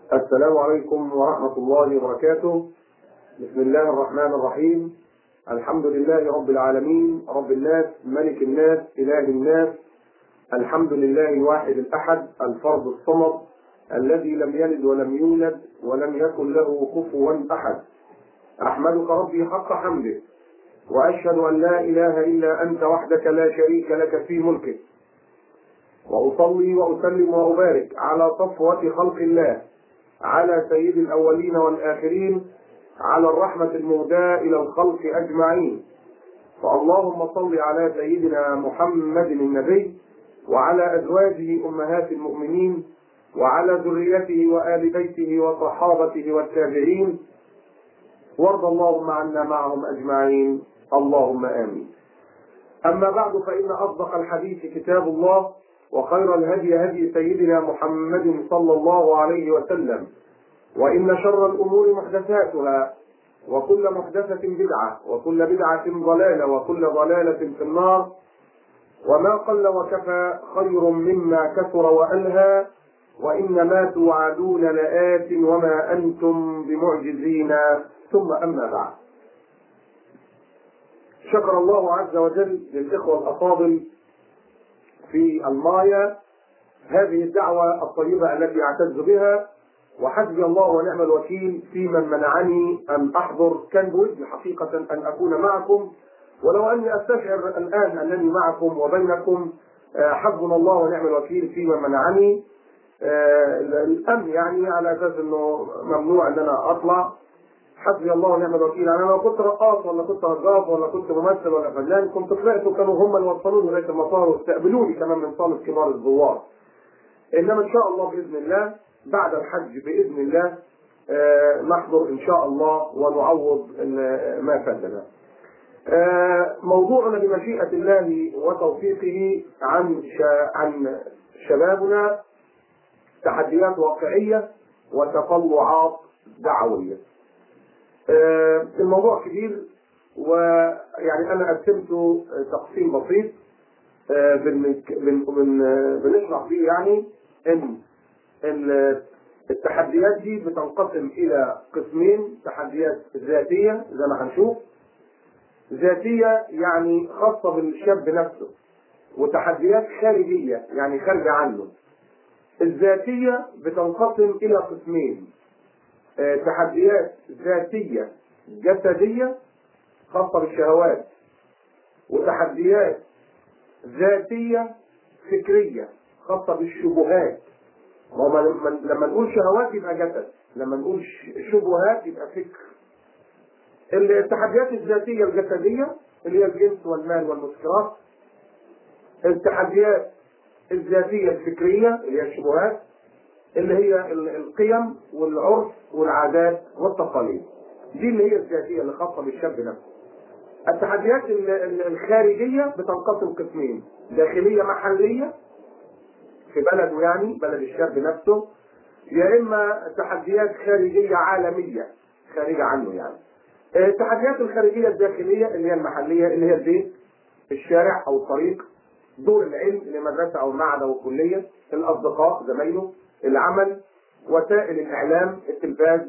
السلام عليكم ورحمة الله وبركاته بسم الله الرحمن الرحيم الحمد لله رب العالمين رب الناس ملك الناس إله الناس الحمد لله الواحد الأحد الفرد الصمد الذي لم يلد ولم يولد ولم يكن له كفوا أحد أحمدك ربي حق حمده وأشهد أن لا إله إلا أنت وحدك لا شريك لك في ملكك وأصلي وأسلم وأبارك على صفوة خلق الله على سيد الأولين والآخرين على الرحمة المهداة إلى الخلق أجمعين فاللهم صل على سيدنا محمد النبي وعلى أزواجه أمهات المؤمنين وعلى ذريته وآل بيته وصحابته والتابعين وارض اللهم عنا معهم أجمعين اللهم آمين أما بعد فإن أصدق الحديث كتاب الله وخير الهدي هدي سيدنا محمد صلى الله عليه وسلم وإن شر الأمور محدثاتها وكل محدثة بدعة وكل بدعة ضلالة وكل ضلالة في النار وما قل وكفى خير مما كثر وألهى وإنما توعدون لآت وما أنتم بمعجزين ثم أما بعد شكر الله عز وجل للإخوة الأفاضل في المايا هذه الدعوة الطيبة التي أعتز بها وحسبي الله ونعم الوكيل في من منعني أن أحضر كان بودي حقيقة أن أكون معكم ولو أني أستشعر الآن أنني معكم وبينكم حسبنا الله ونعم الوكيل في من منعني الأمن يعني على أساس أنه ممنوع أن أنا أطلع حسبي الله ونعم الوكيل انا لو كنت رقاص ولا كنت هجاص ولا كنت ممثل ولا فنان كنت طلعت وكانوا هم اللي وصلوني لغايه المطار واستقبلوني كمان من صاله كبار الزوار انما ان شاء الله باذن الله بعد الحج باذن الله آه نحضر ان شاء الله ونعوض ما فاتنا آه موضوعنا بمشيئه الله وتوفيقه عن شا عن شبابنا تحديات واقعيه وتطلعات دعويه الموضوع كبير ويعني انا قسمته تقسيم بسيط بن بن بن بنشرح فيه يعني ان التحديات دي بتنقسم الى قسمين تحديات ذاتيه زي ما هنشوف ذاتيه يعني خاصه بالشاب نفسه وتحديات خارجيه يعني خارجه عنه الذاتيه بتنقسم الى قسمين تحديات ذاتية جسدية خاصة بالشهوات وتحديات ذاتية فكرية خاصة بالشبهات لما نقول شهوات يبقى جسد لما نقول شبهات يبقى فكر التحديات الذاتية الجسدية اللي هي الجنس والمال والمسكرات التحديات الذاتية الفكرية اللي هي الشبهات اللي هي القيم والعرف والعادات والتقاليد دي اللي هي الذاتيه اللي خاصه بالشاب نفسه التحديات الخارجيه بتنقسم قسمين داخليه محليه في بلده يعني بلد الشاب نفسه يا اما تحديات خارجيه عالميه خارجه عنه يعني التحديات الخارجيه الداخليه اللي هي المحليه اللي هي البيت الشارع او الطريق دور العلم المدرسه او المعهد او الكليه الاصدقاء زمايله العمل وسائل الاعلام التلفاز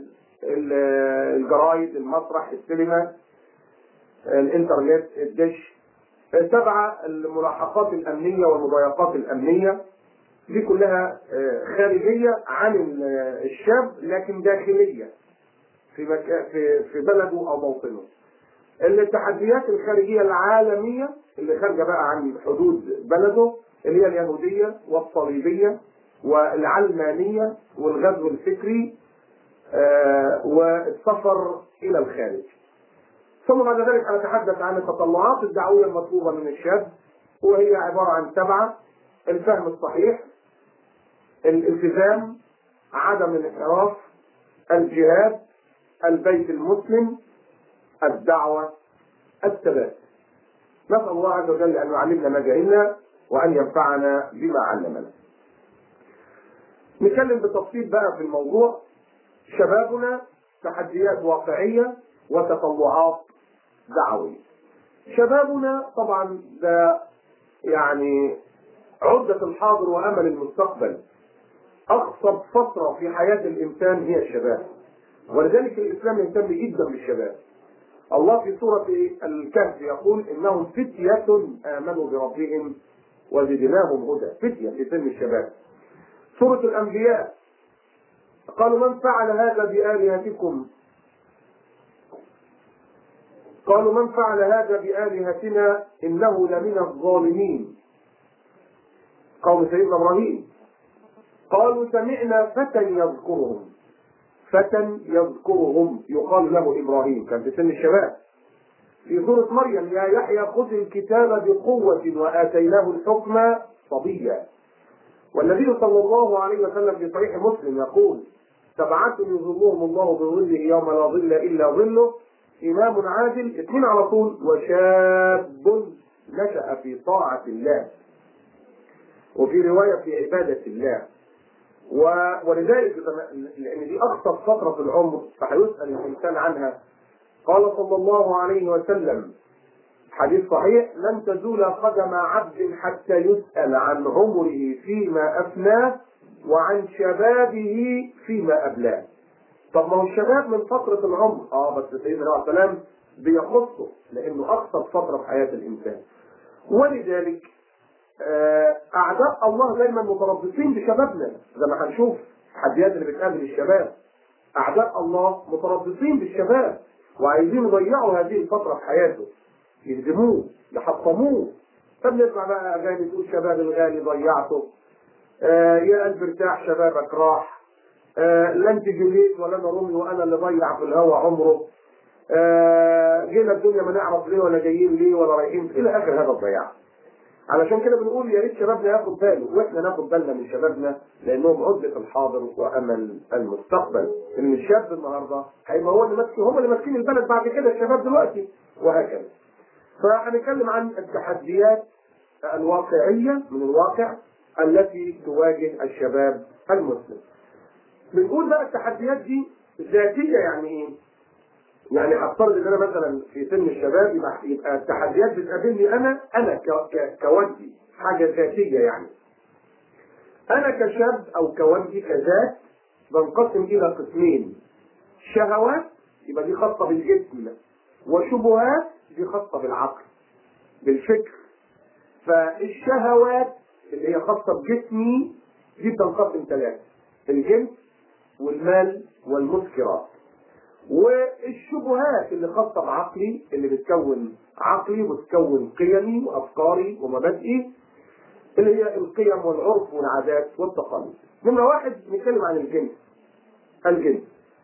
الجرايد المسرح السينما الانترنت الدش سبعة الملاحقات الأمنية والمضايقات الأمنية دي كلها خارجية عن الشاب لكن داخلية في مكان في في بلده أو موطنه. التحديات الخارجية العالمية اللي خارجة بقى عن حدود بلده اللي هي اليهودية والصليبية والعلمانية والغزو الفكري آه والسفر إلى الخارج ثم بعد ذلك أتحدث عن التطلعات الدعوية المطلوبة من الشاب وهي عبارة عن سبعة الفهم الصحيح الالتزام عدم الانحراف الجهاد البيت المسلم الدعوة الثبات نسأل الله عز وجل أن يعلمنا ما جهلنا وأن ينفعنا بما علمنا نتكلم بالتفصيل بقى في الموضوع شبابنا تحديات واقعية وتطلعات دعوية شبابنا طبعا ده يعني عدة الحاضر وأمل المستقبل اقصر فتره في حياه الانسان هي الشباب ولذلك الاسلام يهتم جدا بالشباب الله في سورة الكهف يقول إنهم فتية آمنوا بربهم وزدناهم هدى فتية في سن الشباب سورة الأنبياء قالوا من فعل هذا بآلهتكم قالوا من فعل هذا بآلهتنا إنه لمن الظالمين قوم سيدنا إبراهيم قالوا سمعنا فتى يذكرهم فتى يذكرهم يقال له ابراهيم كان في سن الشباب في سورة مريم يا يحيى خذ الكتاب بقوة وآتيناه الحكم صبيا والنبي صلى الله عليه وسلم في صحيح مسلم يقول سبعة يظلهم الله بظله يوم لا ظل إلا ظله إمام عادل اثنين على طول وشاب نشأ في طاعة الله وفي رواية في عبادة الله ولذلك لان دي اخطر فتره في العمر فهيسال الانسان عنها قال صلى الله عليه وسلم حديث صحيح لن تزول قدم عبد حتى يسال عن عمره فيما افناه وعن شبابه فيما ابلاه طب ما هو الشباب من فترة العمر اه بس سيدنا عليه السلام بيخصه لانه اقصر فترة في حياة الانسان ولذلك اعداء الله دايما متربصين بشبابنا زي ما هنشوف التحديات اللي بتقابل الشباب اعداء الله متربصين بالشباب وعايزين يضيعوا هذه الفتره في حياته يهدموه يحطموه فبنسمع بقى اغاني تقول شباب الغالي ضيعته آه يا قلب ارتاح شبابك راح آه لا انت جليت ولا انا رمي وانا اللي ضيع في الهوى عمره آه جينا الدنيا ما نعرف ليه ولا جايين ليه ولا رايحين الى اخر هذا الضياع علشان كده بنقول يا ريت شبابنا ياخد باله واحنا ناخد بالنا من شبابنا لانهم عدة الحاضر وامل المستقبل ان الشاب النهارده هيبقى هو اللي ماسك هم اللي ماسكين البلد بعد كده الشباب دلوقتي وهكذا فهنتكلم عن التحديات الواقعية من الواقع التي تواجه الشباب المسلم بنقول بقى التحديات دي ذاتية يعني ايه؟ يعني هفترض ان انا مثلا في سن الشباب يبقى يبقى التحديات بتقابلني انا انا ك- ك- كوالدي حاجه ذاتيه يعني. انا كشاب او كوالدي كذات بنقسم الى قسمين شهوات يبقى دي خاصه بالجسم وشبهات دي خاصه بالعقل بالفكر فالشهوات اللي هي خاصه بجسمي دي بتنقسم ثلاثه الجنس والمال والمسكرات والشبهات اللي خاصة بعقلي اللي بتكون عقلي وتكون قيمي وأفكاري ومبادئي اللي هي القيم والعرف والعادات والتقاليد. نمرة واحد نتكلم عن الجنس. الجنس.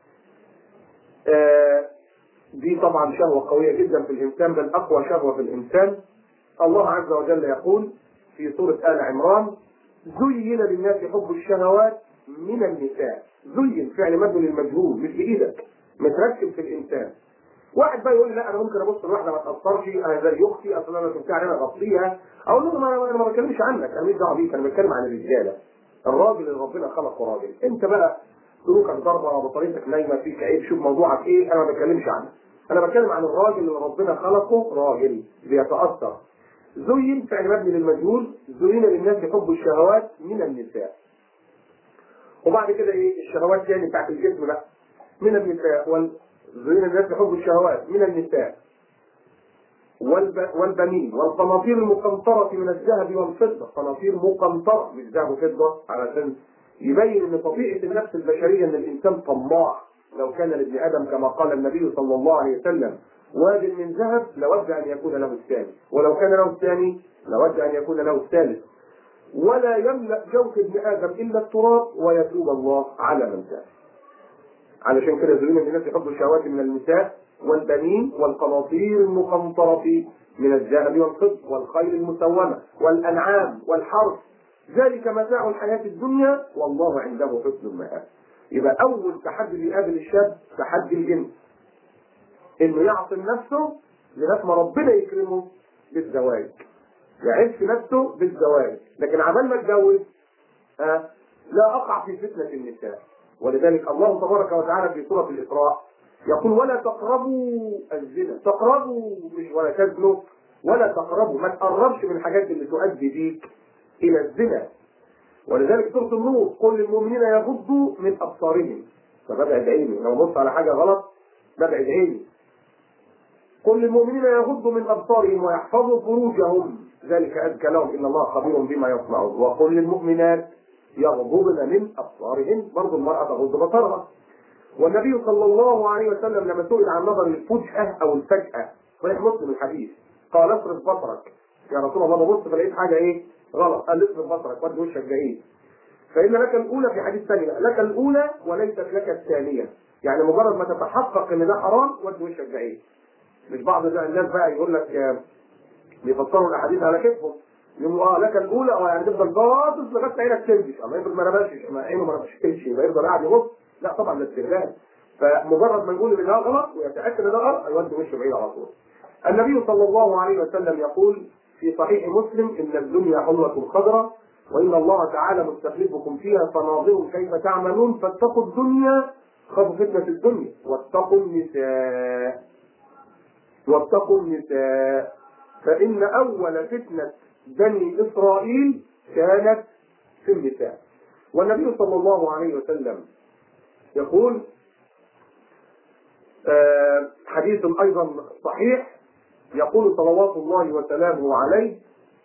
آه دي طبعا شهوة قوية جدا في الإنسان بل أقوى شهوة في الإنسان. الله عز وجل يقول في سورة آل عمران زين للناس حب الشهوات من النساء. زين فعل مبني للمجهول مش بإيدك. متركب في الانسان واحد بقى يقول لي لا انا ممكن ابص لواحده ما تاثرش انا زي اختي اصل انا شفتها انا اغطيها اقول له ما انا ما بتكلمش عنك انا مش دعوه بيك انا بتكلم عن الرجاله الراجل اللي ربنا خلقه راجل انت بقى سلوكك ضربه بطريقتك نايمه فيك عيب شوف موضوعك ايه انا ما بتكلمش عنك انا بتكلم عن الراجل اللي ربنا خلقه راجل بيتاثر زين فعل مبني للمجهول زين للناس حب الشهوات من النساء وبعد كده ايه الشهوات تاني بتاعت الجسم بقى من النساء وال... زين الناس بحب الشهوات من النساء والب... والبنين والقناطير المقنطرة من الذهب والفضة قناطير مقنطرة مش ذهب وفضة علشان يبين ان طبيعة النفس البشرية ان الانسان طماع لو كان لابن ادم كما قال النبي صلى الله عليه وسلم واد من ذهب لود ان يكون له الثاني ولو كان له الثاني لود ان يكون له الثالث ولا يملأ جوف ابن ادم الا التراب ويتوب الله على من تاب علشان كده زين الناس يحبوا الشهوات من النساء والبنين والقناطير المقنطرة من الذهب والفضة والخيل المسومة والأنعام والحرث ذلك متاع الحياة الدنيا والله عنده حسن المآب يبقى أول تحدي بيقابل الشاب تحدي الجنس إنه يعصم نفسه لغاية ما ربنا يكرمه بالزواج يعيش في نفسه بالزواج لكن عمال ما اتجوز آه لا أقع في فتنة النساء ولذلك الله تبارك وتعالى في سورة الإسراء يقول ولا تقربوا الزنا تقربوا مش ولا تزنوا ولا تقربوا ما تقربش من الحاجات اللي تؤدي بيك إلى الزنا ولذلك سوره النور قل للمؤمنين يغضوا من ابصارهم فببعد عيني لو بص على حاجه غلط ببعد عيني قل للمؤمنين يغضوا من ابصارهم ويحفظوا فروجهم ذلك ازكى لهم ان الله خبير بما يصنعون وقل للمؤمنات يغضبن من ابصارهن برضه المراه تغض بصرها والنبي صلى الله عليه وسلم لما سئل عن نظر الفجأة او الفجأة صحيح مسلم الحديث قال اصرف بصرك يا رسول الله ببص فلقيت حاجه ايه غلط قال اصرف بصرك ودي وشك بعيد فان لك الاولى في حديث ثاني لك الاولى وليست لك الثانيه يعني مجرد ما تتحقق ان ده حرام ودي وشك بعيد مش بعض الناس بقى يقول لك آه، بيفسروا الاحاديث على كيفهم يقولوا اه لك الاولى اه يعني تفضل باصص لغايه عينك تنزش اما يفضل ما نبشش ما عينه ما نبشش يبقى يفضل قاعد يبص لا طبعا ده استغلال فمجرد ما نقول ان ده غلط ويتاكد ان ده غلط يودي وشه بعيد على طول النبي صلى الله عليه وسلم يقول في صحيح مسلم ان الدنيا حلوه خضراء وان الله تعالى مستخلفكم فيها فناظروا كيف تعملون فاتقوا الدنيا خافوا فتنه الدنيا واتقوا النساء واتقوا النساء فإن أول فتنة بني إسرائيل كانت في النساء والنبي صلى الله عليه وسلم يقول آه، حديث أيضا صحيح يقول صلوات الله وسلامه عليه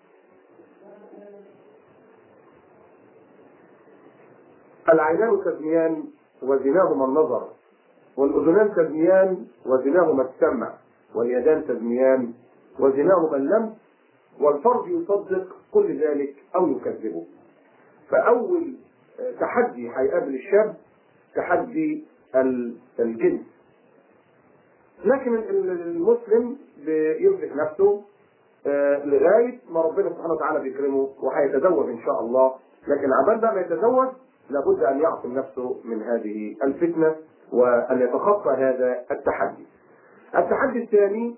العينان تزنيان وزناهما النظر والأذنان تزنيان وزناهما السمع واليدان تزنيان وزناهما اللمس والفرج يصدق كل ذلك أو يكذبه فأول آه، تحدي هيقابل الشاب تحدي ال- الجنس لكن ال- ال- المسلم بيمسك نفسه آه، لغايه ما ربنا سبحانه وتعالى بيكرمه وهيتزوج ان شاء الله لكن عبال بقى ما يتزوج لابد ان يعصم نفسه من هذه الفتنه وان يتخطى هذا التحدي. التحدي الثاني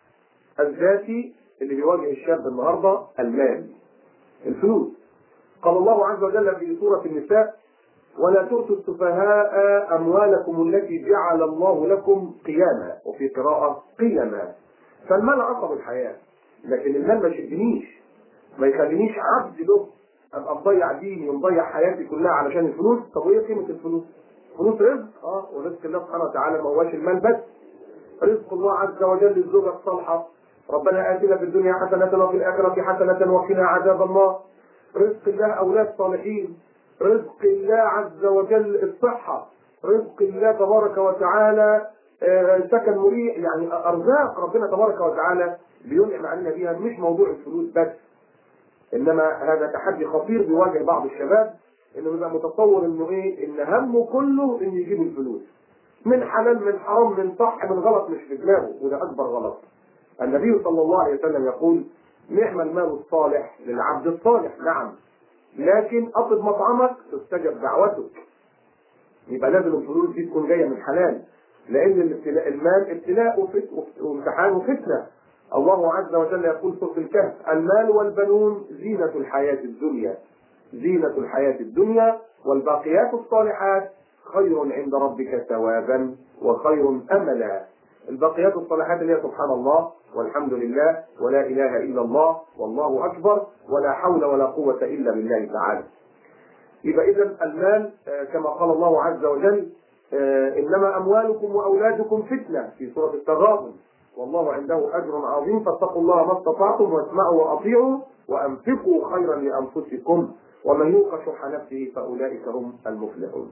الذاتي اللي بيواجه الشاب النهارده المال الفلوس قال الله عز وجل في سوره النساء ولا تؤتوا السفهاء اموالكم التي جعل الله لكم قياما وفي قراءه قيما فالمال عصب الحياه لكن المال ما يشدنيش ما يخلينيش عبد له ابقى مضيع ديني ومضيع حياتي كلها علشان الفلوس طب وايه قيمه الفلوس؟ فلوس رزق اه ورزق الله سبحانه وتعالى ما هواش المال بس رزق الله عز وجل للزوجه الصالحه ربنا اتنا في الدنيا حسنه وفي الاخره حسنه وقنا عذاب النار رزق الله اولاد صالحين رزق الله عز وجل الصحه رزق الله تبارك وتعالى آه، سكن مريح يعني ارزاق ربنا تبارك وتعالى بينعم علينا بيها مش موضوع الفلوس بس انما هذا تحدي خطير بيواجه بعض الشباب انه بيبقى متصور انه ايه ان همه كله انه يجيب الفلوس من حلال من حرام من صح من غلط مش في دماغه وده اكبر غلط النبي صلى الله عليه وسلم يقول نعم المال الصالح للعبد الصالح نعم لكن اطلب مطعمك تستجب دعوتك يبقى لازم الفلوس دي تكون جايه من حلال لان الابتلاء المال ابتلاء وفت- وامتحان وفتنه الله عز وجل يقول في سورة الكهف المال والبنون زينة الحياة الدنيا زينة الحياة الدنيا والباقيات الصالحات خير عند ربك ثوابا وخير أملا الباقيات الصالحات اللي هي سبحان الله والحمد لله ولا إله إلا الله والله أكبر ولا حول ولا قوة إلا بالله تعالى يبقى إذا المال آه، كما قال الله عز وجل آه، إنما أموالكم وأولادكم فتنة في سورة التغابن والله عنده أجر عظيم فاتقوا الله ما استطعتم واسمعوا وأطيعوا وأنفقوا خيرا لأنفسكم ومن يوق شح نفسه فأولئك هم المفلحون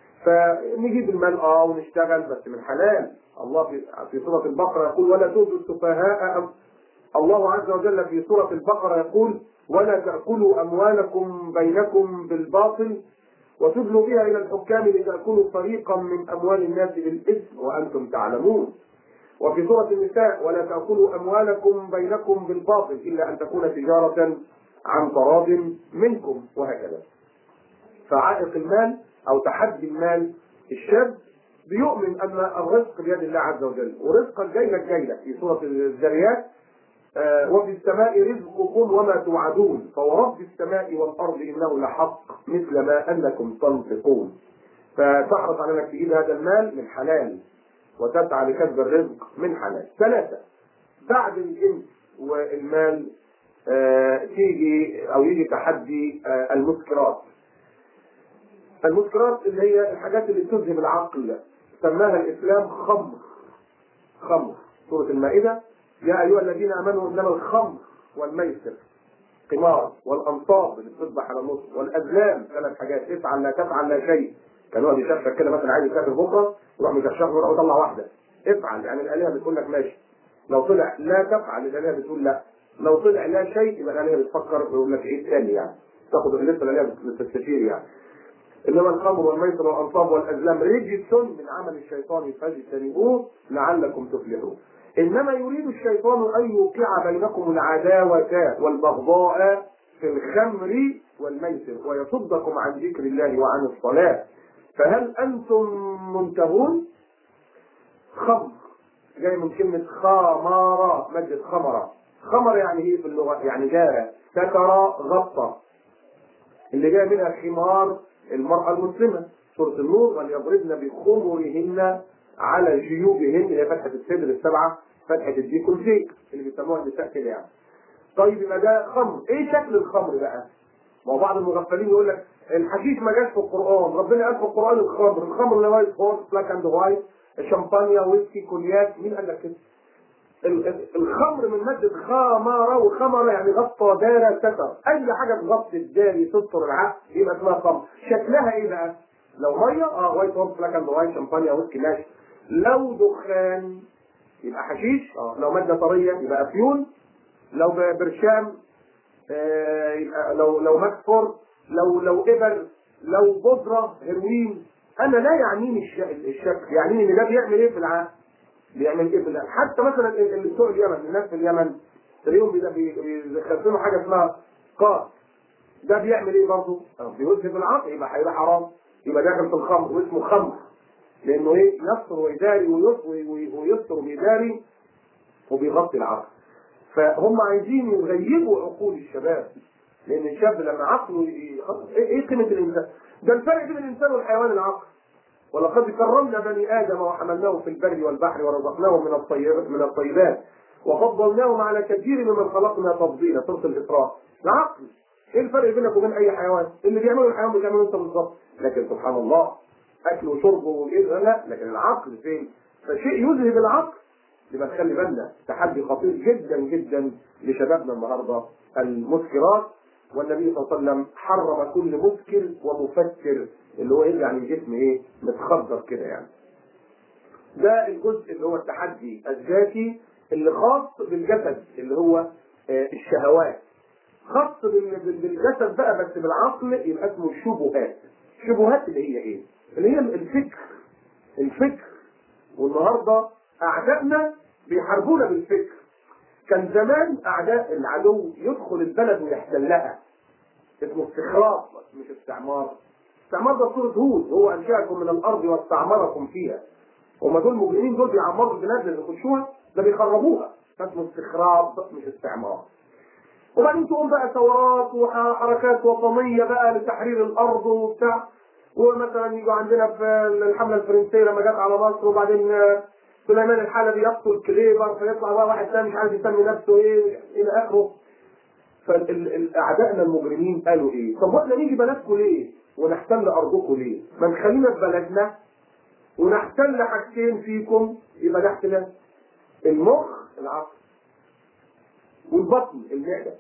فنجيب المال اه ونشتغل بس من حلال الله في في سوره البقره يقول ولا تؤتوا السفهاء أم- الله عز وجل في سوره البقره يقول ولا تاكلوا اموالكم بينكم بالباطل وتدلوا بها الى الحكام لتاكلوا فريقا من اموال الناس بالاثم وانتم تعلمون وفي سورة النساء ولا تأكلوا أموالكم بينكم بالباطل إلا أن تكون تجارة عن تراض منكم وهكذا فعائق المال أو تحدي المال الشاب بيؤمن أن الرزق بيد الله عز وجل ورزقا جاي لك جاي لك في سورة الذريات آه، وفي السماء رزقكم وما توعدون فورب السماء والأرض إنه لحق مثل ما أنكم تنطقون فتحرص على أنك تجيب هذا المال من حلال وتسعى لكسب الرزق من حلال ثلاثة بعد الإنس والمال آه، تيجي او يجي تحدي آه، المسكرات المسكرات اللي هي الحاجات اللي تذهب العقل سماها الاسلام خمر خمر سوره المائده يا ايها الذين امنوا انما الخمر والميسر قمار والانصاب اللي بتذبح على النص والازلام ثلاث حاجات افعل لا تفعل لا شيء كان يقعد يشفشك كده مثلا عايز يسافر بكره يروح مشفشك ويروح يطلع واحده افعل يعني الالهه بتقول لك ماشي لو طلع لا تفعل الالهه بتقول لا لو طلع لا شيء يبقى الالهه بتفكر ويقول لك ايه تاني يعني تاخد لسه الالهه بتستشير يعني انما الخمر والميسر والانصاب والازلام رجس من عمل الشيطان فاجتنبوه لعلكم تفلحون انما يريد الشيطان ان يوقع بينكم العداوه والبغضاء في الخمر والميسر ويصدكم عن ذكر الله وعن الصلاه فهل انتم منتهون خمر جاي من كلمه خمارة مادة خمرة خمر يعني ايه في اللغه يعني جارة ستر غطى اللي جاي منها خمار المرأة المسلمة سورة النور وليضربن بخمرهن على جيوبهن اللي هي فتحة الصدر السبعة فتحة الديك والفيك اللي بيسموها النساء كده يعني. طيب يبقى ده خمر، ايه شكل الخمر بقى؟ ما هو بعض المغفلين يقول لك الحشيش ما جاش في القرآن، ربنا قال في القرآن الخمر، الخمر اللي وايت هورس بلاك اند وايت شمبانيا ويسكي كونياك مين قال لك كده؟ ال- ال- الخمر من مادة خمرة وخمرة يعني غطى دار ستر أي حاجة تغطي الدار تستر العقل يبقى اسمها خمر شكلها إيه بقى؟ لو مية اه وايت هورس بلاك اند وايت شمبانيا ويسكي ماشي لو دخان يبقى حشيش اه لو مادة طرية يبقى أفيون لو برشام آه يبقى لو لو مكفر لو لو إبر لو بودرة هيروين أنا لا يعنيني الش- الشكل يعنيني إن ده بيعمل إيه في العقل بيعمل ايه في الأرض حتى مثلا ال- اللي بتوع اليمن الناس في اليمن تلاقيهم بي- بي- بيخزنوا حاجه اسمها قاس ده بيعمل ايه برضه؟ بيذهب العقل يبقى هيبقى حرام يبقى داخل في الخمر واسمه خمر لانه ايه يستر ويداري ويص- وي- ويستر ويداري وبيغطي العقل فهم عايزين يغيبوا عقول الشباب لان الشاب لما عقله ي- خلاص، ايه إيه قيمه الانسان؟ ده الفرق بين الانسان والحيوان العقل ولقد كرمنا بني ادم وحملناهم في البر والبحر ورزقناهم من الطيب من الطيبات وفضلناهم على كثير ممن خلقنا تفضيلا سوره الاسراء العقل ايه الفرق بينك وبين اي حيوان؟ اللي بيعمله الحيوان بتعمله انت بالظبط لكن سبحان الله اكل وشرب وايه لا لكن العقل فين؟ فشيء يذهب العقل يبقى نخلي بالنا تحدي خطير جدا جدا لشبابنا النهارده المسكرات والنبي صلى الله عليه وسلم حرم كل مسكر ومفكر اللي هو ايه يعني الجسم ايه متخدر كده يعني ده الجزء اللي هو التحدي الذاتي اللي خاص بالجسد اللي هو آه، الشهوات خاص بال- بال- بالجسد بقى بس بالعقل يبقى اسمه الشبهات الشبهات اللي هي ايه اللي هي الفكر الفكر والنهارده اعدائنا بيحاربونا بالفكر كان زمان اعداء العدو يدخل البلد ويحتلها اسمه استخراج مش استعمار استعمار ده سورة هود هو انشاكم من الارض واستعمركم فيها هما دول المجرمين دول بيعمروا البلاد اللي يخشوها ده بيخربوها فاسمه استخراج مش استعمار وبعدين تقوم بقى ثورات وحركات وطنيه بقى لتحرير الارض وبتاع ومثلا يجوا عندنا في الحمله الفرنسيه لما جت على مصر وبعدين آه، سليمان الحلبي يقتل كليبر فيطلع بقى واحد ثاني مش عارف يسمي نفسه ايه الى اخره فاعدائنا المجرمين قالوا ايه؟ طب واحنا نيجي بلدكم ليه؟ ونحتل ارضكم ليه؟ ما نخلينا في بلدنا ونحتل حاجتين فيكم يبقى ده احتلال المخ العقل والبطن المعده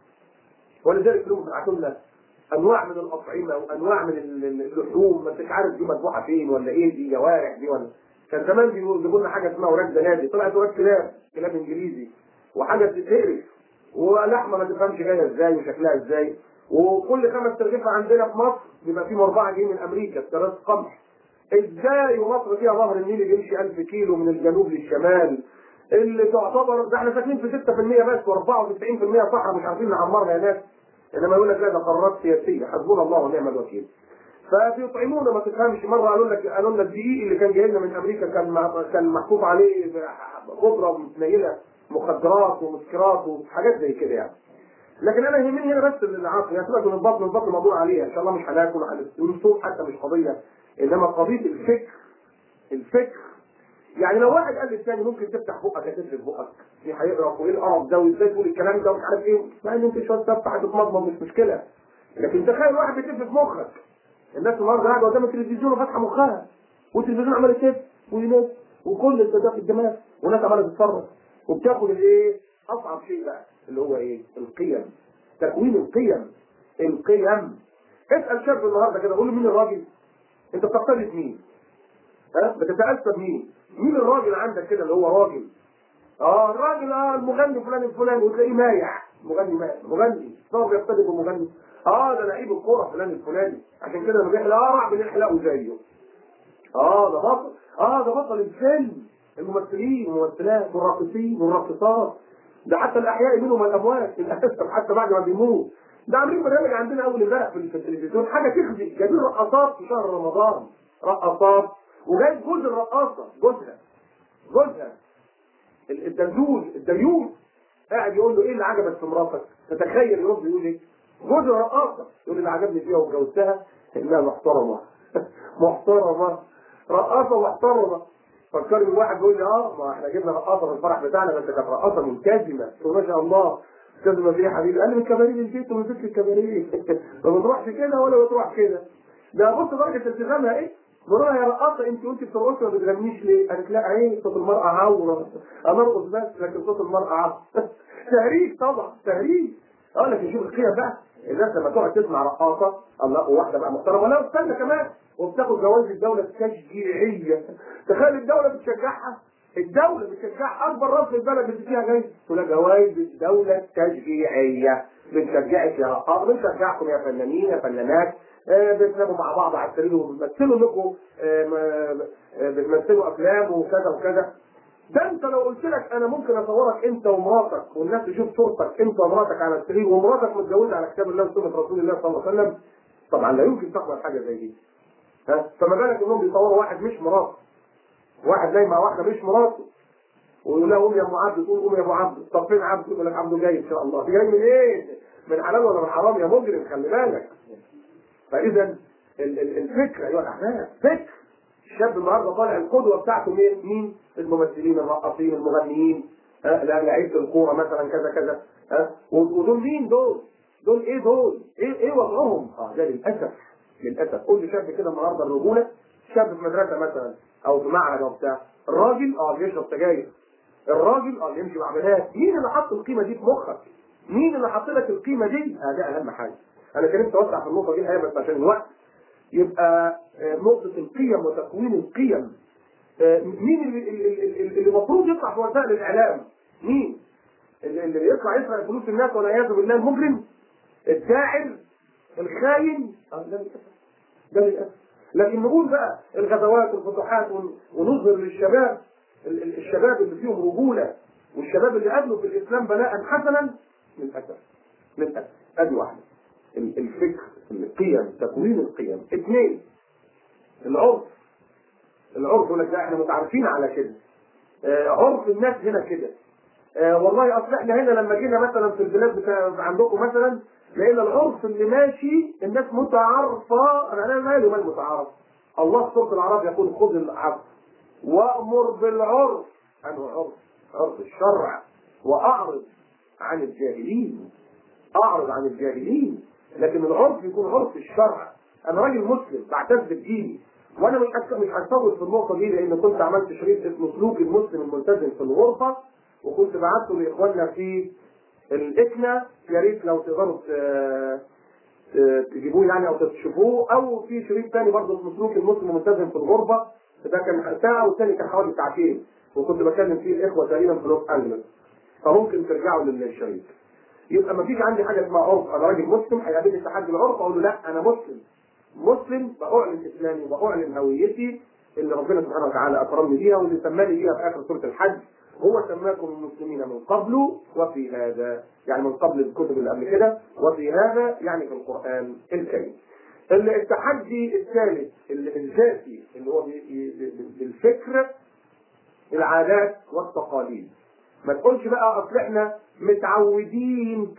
ولذلك لهم بعتوا لنا انواع من الاطعمه وانواع من ال- ال- اللحوم ما انتش عارف دي مذبوحه فين ولا ايه دي جوارح دي ولا كان زمان بيجيبوا لنا حاجه اسمها وراك زنادي طلعت وراك كلاب كلاب انجليزي وحاجه تتقرف ولحمه ما تفهمش جايه ازاي وشكلها ازاي وكل خمس ترغيفه عندنا في مصر بيبقى في اربعه جايين من امريكا استيراد قمح ازاي ومصر فيها نهر النيل بيمشي 1000 كيلو من الجنوب للشمال اللي تعتبر ده احنا ساكنين في 6% بس و94% صحراء مش عارفين نعمرها يا ناس انما يقول لك لا ده قرارات سياسيه حسبنا الله ونعم الوكيل فبيطعمونا ما تفهمش مره قالوا لك قالوا لنا الدقيق اللي كان جاي لنا من امريكا كان مع- كان محطوط عليه خضره متنيله مخدرات ومسكرات وحاجات زي كده يعني لكن انا يهمني هنا بس العقل يعني سيبك من البطن البطن موضوع عليها ان شاء الله مش هناكل والصوم حتى مش قضيه انما قضيه الفكر الفكر يعني لو واحد قال للثاني ممكن تفتح بقك هتقفل بقك في هيقرا وايه القرف ده وازاي تقول الكلام ده ومش عارف ايه مع ان انت شويه تفتح هتتمضمض مش مشكله لكن تخيل واحد بيتف في مخك الناس النهارده قاعده قدام التلفزيون وفاتحه مخها والتلفزيون عمال يتف وينام وكل ده في الدماغ وناس عماله تتفرج وبتاخد الايه اصعب شيء بقى اللي هو ايه القيم تكوين القيم القيم اسال شاب النهارده كده قول له مين الراجل انت بتقتدي مين ها بتتاسى بمين مين الراجل عندك كده اللي هو راجل اه الراجل اه المغني فلان الفلاني وتلاقيه مايع مغني مايع مغني صار بيقتدي بمغني اه ده لعيب الكوره فلان الفلاني عشان كده لما بيحلق قرع بنحلقه زيه اه ده بطل اه ده بطل الفيلم الممثلين والممثلات والراقصين والراقصات ده حتى الاحياء منهم الاموات للاسف حتى بعد ما بيموت ده عاملين برنامج عندنا اول امبارح في التلفزيون حاجه تخزي جايبين رقصات في شهر رمضان رقصات وجايب جوز الرقاصه جوزها جوزها الدلدول الديون قاعد يقول له ايه اللي عجبك في مراتك؟ تتخيل يرد يقول ايه؟ جوز الرقاصه يقول اللي عجبني فيها واتجوزتها انها محترمه محترمه رقاصه محترمه فكرني بواحد بيقول لي اه ما احنا جبنا رقاصه في الفرح بتاعنا بس كانت رقاصه ملتزمه قلت له ما شاء الله ملتزمه في ايه يا حبيبي؟ قال لي من كباريه البيت ومن بيت الكباريه ما بتروحش كده ولا بتروح كده ده بص درجه التزامها ايه؟ بقول لها يا رقاصه انت وانت بترقصي ما بتغنيش ليه؟ قالت لا عيب صوت المراه عوره انا ارقص بس لكن صوت المراه عوره تهريج طبعا تهريج اه لكن شوف القيم بقى الناس لما تقعد تسمع رقاصه الله واحده بقى محترمه لا استنى كمان وبتاخد جوائز الدوله التشجيعيه تخيل الدوله بتشجعها الدوله بتشجع اكبر راس في البلد بتديها جايزه تقول لها جوائز الدوله التشجيعيه بنشجعك يا رقاصه بنشجعكم يا فنانين يا فنانات آه، بتناموا مع بعض على السرير وبتمثلوا لكم آه، م- آه، بتمثلوا افلام وكذا وكذا ده انت لو قلت لك انا ممكن اصورك انت ومراتك والناس تشوف صورتك انت ومراتك على السرير ومراتك متجوزه على كتاب الله وسنه رسول الله صلى الله عليه وسلم طبعا لا يمكن تقبل حاجه زي دي ها فما بالك انهم بيصوروا واحد مش مراته واحد نايم مع واحده مش مراته ويقول لها قوم يا ام عبد تقول قوم يا ابو عبد طب فين عبد يقول لك عبده جاي ان شاء الله جاي من ايه؟ من حلال ولا من حرام يا مجرم خلي بالك فاذا ال- ال- الفكر ايها الاحباب فكر الشاب النهارده طالع القدوه بتاعته مين؟ مين؟ الممثلين الرقاصين المغنيين ها لا لعيبه الكوره مثلا كذا كذا ها ودول مين دول؟ دول ايه دول؟ ايه ايه وضعهم؟ اه ده للاسف للاسف قول لي شاب كده النهارده الرجوله شاب في مدرسه مثلا او في معهد او بتاع الراجل اه بيشرب سجاير الراجل اه اللي يمشي مع بنات مين اللي حط القيمه دي في مخك؟ مين اللي حط لك القيمه دي؟ آه ده اهم حاجه انا كان نفسي اوسع في النقطه دي الحقيقه بس عشان الوقت يبقى آه، نقطه القيم وتكوين القيم آه، مين اللي اللي- اللي اللي المفروض يطلع في وسائل الاعلام؟ مين؟ اللي اللي يطلع يسرق فلوس الناس والعياذ بالله المجرم الداعر الخاين آه، ده للاسف ده للاسف لكن نقول بقى الغزوات والفتوحات ون- ونظهر للشباب ال- ال- الشباب اللي فيهم رجوله والشباب اللي قابلوا في الاسلام بلاء حسنا للاسف للاسف ادي واحده ال- الفكر القيم تكوين القيم اثنين العرف العرف يقول لك لا احنا متعارفين على كده آه، عرف الناس هنا كده آه، والله اصل احنا هنا لما جينا مثلا في البلاد بتاع عندكم مثلا لقينا العرف اللي ماشي الناس متعارفه انا انا مالي ومال متعارف الله في سوره الاعراف يقول خذ العفو وامر بالعرف انه عرف عرف الشرع واعرض عن الجاهلين اعرض عن الجاهلين لكن العرف يكون عرف الشرع انا راجل مسلم بعتز بديني وانا مش هك- مش هطول في النقطه دي لان كنت عملت شريط اسمه سلوك المسلم الملتزم في الغرفه وكنت بعته لاخواننا في الاكنا يا ريت لو تقدروا ت- ت- تجيبوه يعني او تشوفوه او في شريط ثاني برضه اسمه سلوك المسلم الملتزم في الغربه ده كان ساعه والثاني كان حوالي ساعتين وكنت بكلم فيه الاخوه تقريبا في لوس انجلوس فممكن ترجعوا للشريط يبقى ما فيش عندي حاجه اسمها عرف انا راجل مسلم هيقابلني تحدي العرف اقول له لا انا مسلم مسلم باعلن اسلامي وباعلن هويتي اللي ربنا سبحانه وتعالى اكرمني بيها واللي سماني بيها في اخر سوره الحج هو سماكم المسلمين من قبل وفي هذا يعني من قبل الكتب اللي قبل كده وفي هذا يعني في القران الكريم. ال- التحدي الثالث ال- الذاتي اللي هو بي- بي- بالفكر العادات والتقاليد ما تقولش بقى اصل احنا متعودين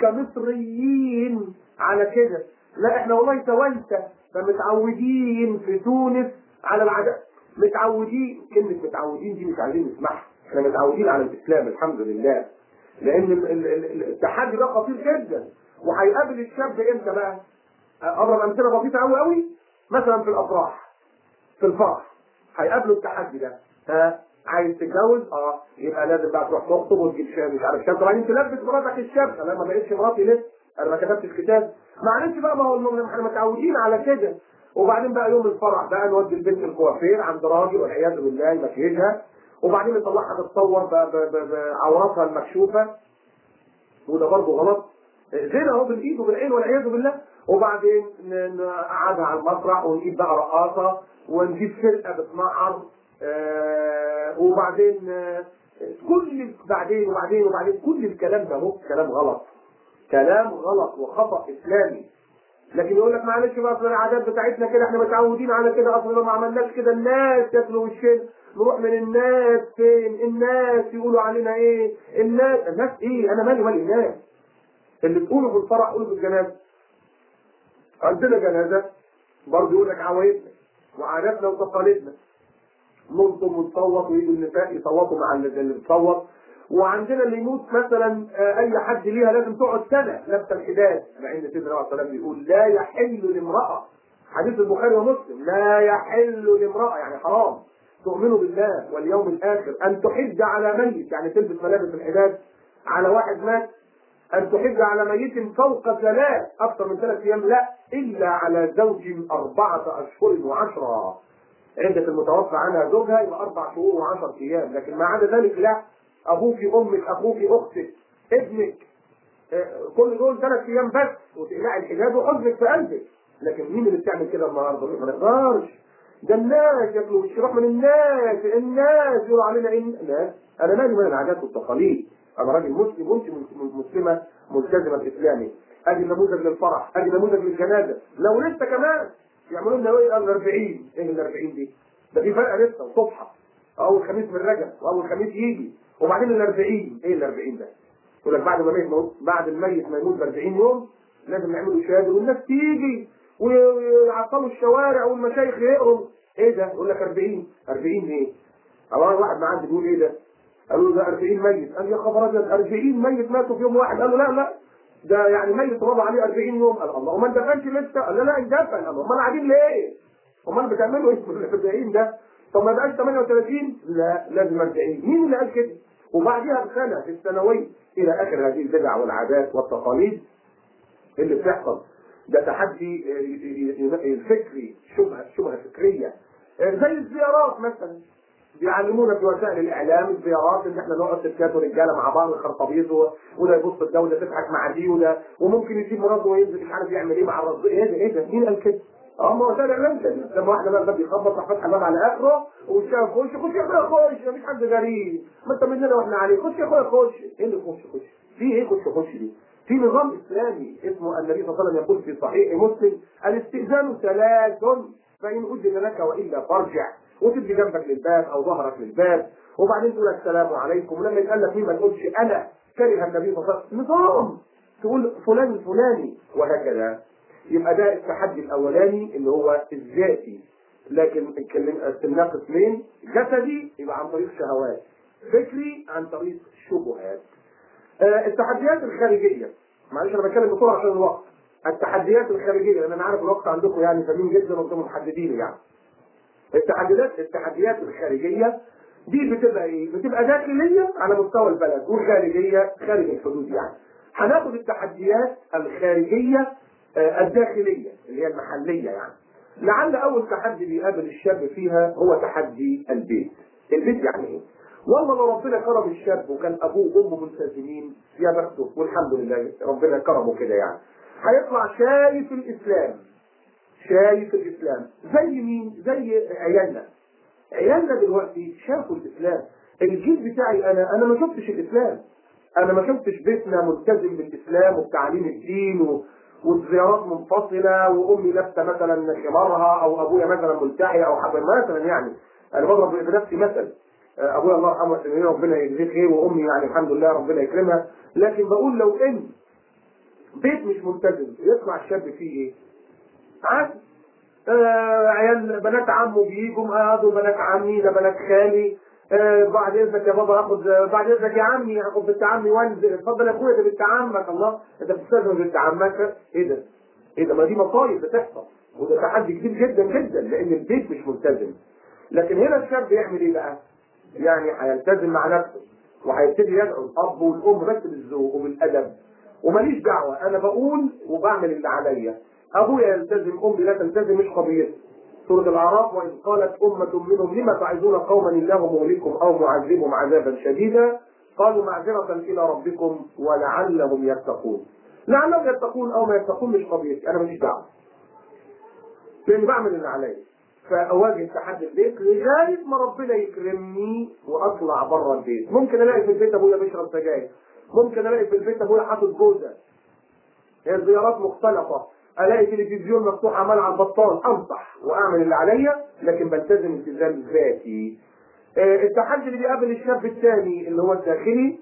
كمصريين على كده لا احنا والله توانسه فمتعودين في تونس على العادات متعودين كلمه متعودين دي مش عايزين نسمعها احنا متعودين على الاسلام الحمد لله لان ال- ال- ال- التحدي ده خطير جدا وهيقابل الشاب امتى بقى؟ اضرب امثله بسيطه قوي قوي مثلا في الافراح في الفرح هيقابلوا التحدي ده ها عايز تتجوز اه يبقى لازم بقى تروح تخطب وتجيب شاب مش عارف شاب طبعا تلبس مراتك الشاب انا ما بقتش مراتي لسه انا ما كتبتش كتاب معلش بقى ما هو الم- احنا متعودين على كده وبعدين بقى يوم الفرح بقى نودي البنت الكوافير عند راجل والعياذ بالله يمكيجها وبعدين نطلعها تتصور ب- ب- ب- بعوراتها المكشوفه وده برضه غلط زنا اهو بالايد وبالعين والعياذ بالله وبعدين ن- نقعدها على المسرح ونجيب بقى رقاصه ونجيب فرقه بتنعر آه وبعدين آه كل بعدين وبعدين وبعدين كل الكلام ده هو كلام غلط كلام غلط وخطا اسلامي لكن يقول لك معلش بقى اصل العادات بتاعتنا كده احنا متعودين على كده اصل لو ما عملناش كده الناس ياكلوا وشنا نروح من الناس فين الناس يقولوا علينا ايه الناس الناس ايه انا مالي مال الناس اللي تقوله في الفرح قوله في الجنازه عندنا جنازه برضه يقول لك عوايدنا وعاداتنا وتقاليدنا نلطم ونصوت ويجوا النساء يصوتوا مع اللي اللي بتصوت وعندنا اللي يموت مثلا آه، اي حد ليها لازم تقعد سنه لابسه الحداد مع ان سيدنا عليه الصلاه بيقول لا يحل لامراه حديث البخاري ومسلم لا يحل لامراه يعني حرام تؤمن بالله واليوم الاخر ان تحج على ميت يعني تلبس ملابس الحداد على واحد مات أن تحج على ميت فوق ثلاث أكثر من ثلاث أيام لا إلا على زوج أربعة أشهر وعشرة عدة المتوفى عنها زوجها يبقى أربع شهور وعشر أيام لكن ما عدا ذلك لا أبوك أمك أخوك أختك ابنك آه، كل دول ثلاث أيام بس وتقلعي الحجاب وحزنك في قلبك لكن مين اللي بتعمل كده النهارده؟ ما نقدرش ده الناس ياكلوا ويشربوا من الناس الناس يقولوا علينا ايه الناس انا مالي من العادات والتقاليد انا راجل مسلم وانت مسلمه ملتزمه باسلامي ادي نموذج للفرح ادي نموذج للجنازه لو لسه كمان يعملوا لنا ايه ال 40 ايه ال 40 دي ده في فرقه لسه وصبحه اول خميس من رجب واول خميس يجي وبعدين ال 40 ايه ال 40 ده يقول لك بعد ما الميت موت بعد الميت ما يموت ب 40 يوم لازم نعملوا شهاده والناس تيجي ويعطلوا الشوارع والمشايخ يقروا ايه ده؟ يقول لك 40 40 ايه؟ اولا واحد معدي بيقول ايه ده؟ قالوا له ده 40 ميت قال يا خبر ابيض 40 ميت ماتوا في يوم واحد قالوا لا لا ده يعني ميت وضع عليه 40 يوم قال الله وما اندفنش لسه قال لا لا اندفن قال امال قاعدين ليه؟ امال بتعملوا ايه في ال 40 ده؟ طب ما بقاش 38 لا لازم 40 مين اللي قال كده؟ وبعدها بسنه في الثانويه الى اخر هذه البدع والعادات والتقاليد اللي بتحصل ده تحدي فكري شبهه شبهه فكريه زي الزيارات مثلا بيعلمونا في وسائل الاعلام الزيارات ان احنا نقعد ستات ورجاله مع بعض خرطبيط و- وده يبص في ده وده تضحك مع دي وده وممكن يسيب مراته وينزل مش عارف يعمل ايه مع الرصيد ايه ده ايه ده مين قال كده؟ اه ما وسائل الاعلام كده لما واحده بقى الباب يخبط راح فاتحه الباب على اخره وشاف خش خش يا اخويا خش مفيش حد غريب ما انت مننا واحنا عليه خش يا اخويا خش ايه اللي خش خش؟ في ايه خش خش دي؟ في نظام اسلامي اسمه النبي صلى الله عليه وسلم يقول في صحيح مسلم الاستئذان ثلاث فان اذن لك والا فارجع وتدي جنبك للباب او ظهرك للباب وبعدين تقول السلام عليكم ولما يتقال لك مين ما تقولش انا كره النبي صلى الله عليه وسلم نظام تقول فلان الفلاني وهكذا يبقى ده التحدي الاولاني اللي هو الذاتي لكن اتكلم قسمناه قسمين جسدي يبقى عن طريق شهوات فكري عن طريق شبهات آه، التحديات الخارجيه معلش انا بتكلم بسرعه عشان الوقت التحديات الخارجيه لان انا عارف الوقت عندكم يعني ثمين جدا وانتم محددين يعني التحديات التحديات الخارجيه دي بتبقى ايه؟ بتبقى داخليه على مستوى البلد وخارجيه خارج الحدود يعني. هناخد التحديات الخارجيه آه، الداخليه اللي هي المحليه يعني. لعل اول تحدي بيقابل الشاب فيها هو تحدي البيت. البيت يعني ايه؟ والله لو ربنا كرم الشاب وكان ابوه وامه ملتزمين يا بخته والحمد لله ربنا كرمه كده يعني. هيطلع شايف الاسلام شايف الاسلام زي مين؟ زي عيالنا عيالنا دلوقتي شافوا الاسلام الجيل بتاعي انا انا ما شفتش الاسلام انا ما شفتش بيتنا ملتزم بالاسلام وبتعليم الدين و... والزيارات منفصله وامي لابسه مثلا خمارها او ابويا مثلا ملتحي او حاجه مثلا يعني انا بضرب بنفسي مثل آه، ابويا الله يرحمه ويسلمه ربنا يجزيه خير وامي يعني الحمد لله ربنا يكرمها لكن بقول لو ان بيت مش ملتزم يطلع الشاب فيه ايه؟ عادي آه عيال بنات عمه بيجوا هاتوا بنات عمي ده بنات خالي آه بعد اذنك يا بابا هاخد بعد اذنك يا عمي هاخد بنت عمي وانزل اتفضل يا اخويا ده بنت عمك الله انت بتستاذن بنت عمك ايه ده؟ ايه ده ما دي مصايب بتحصل وده تحدي كبير جدا جدا لان البيت مش ملتزم لكن هنا الشاب يعمل ايه بقى؟ يعني هيلتزم مع نفسه وهيبتدي يدعو الاب والام بس بالذوق وبالادب وماليش دعوه انا بقول وبعمل اللي عليا ابويا يلتزم امي لا تلتزم مش قضيتي سورة الأعراف وإذ قالت أمة منهم لما تعظون قوما الله مهلكهم أو معذبهم عذابا شديدا قالوا معذرة إلى ربكم ولعلهم يتقون لعلهم يتقون أو ما يتقون مش قضيتي أنا ماليش دعوة لأني بعمل اللي عليا فأواجه تحدي البيت لغاية ما ربنا يكرمني وأطلع بره البيت ممكن ألاقي في البيت أبويا بيشرب سجاير ممكن ألاقي في البيت أبويا حاطط جوزة هي الزيارات مختلطة الاقي تلفزيون مفتوح عمال على البطال انصح واعمل اللي عليا لكن بلتزم التزام ذاتي آه التحدي اللي بيقابل الشاب الثاني اللي هو الداخلي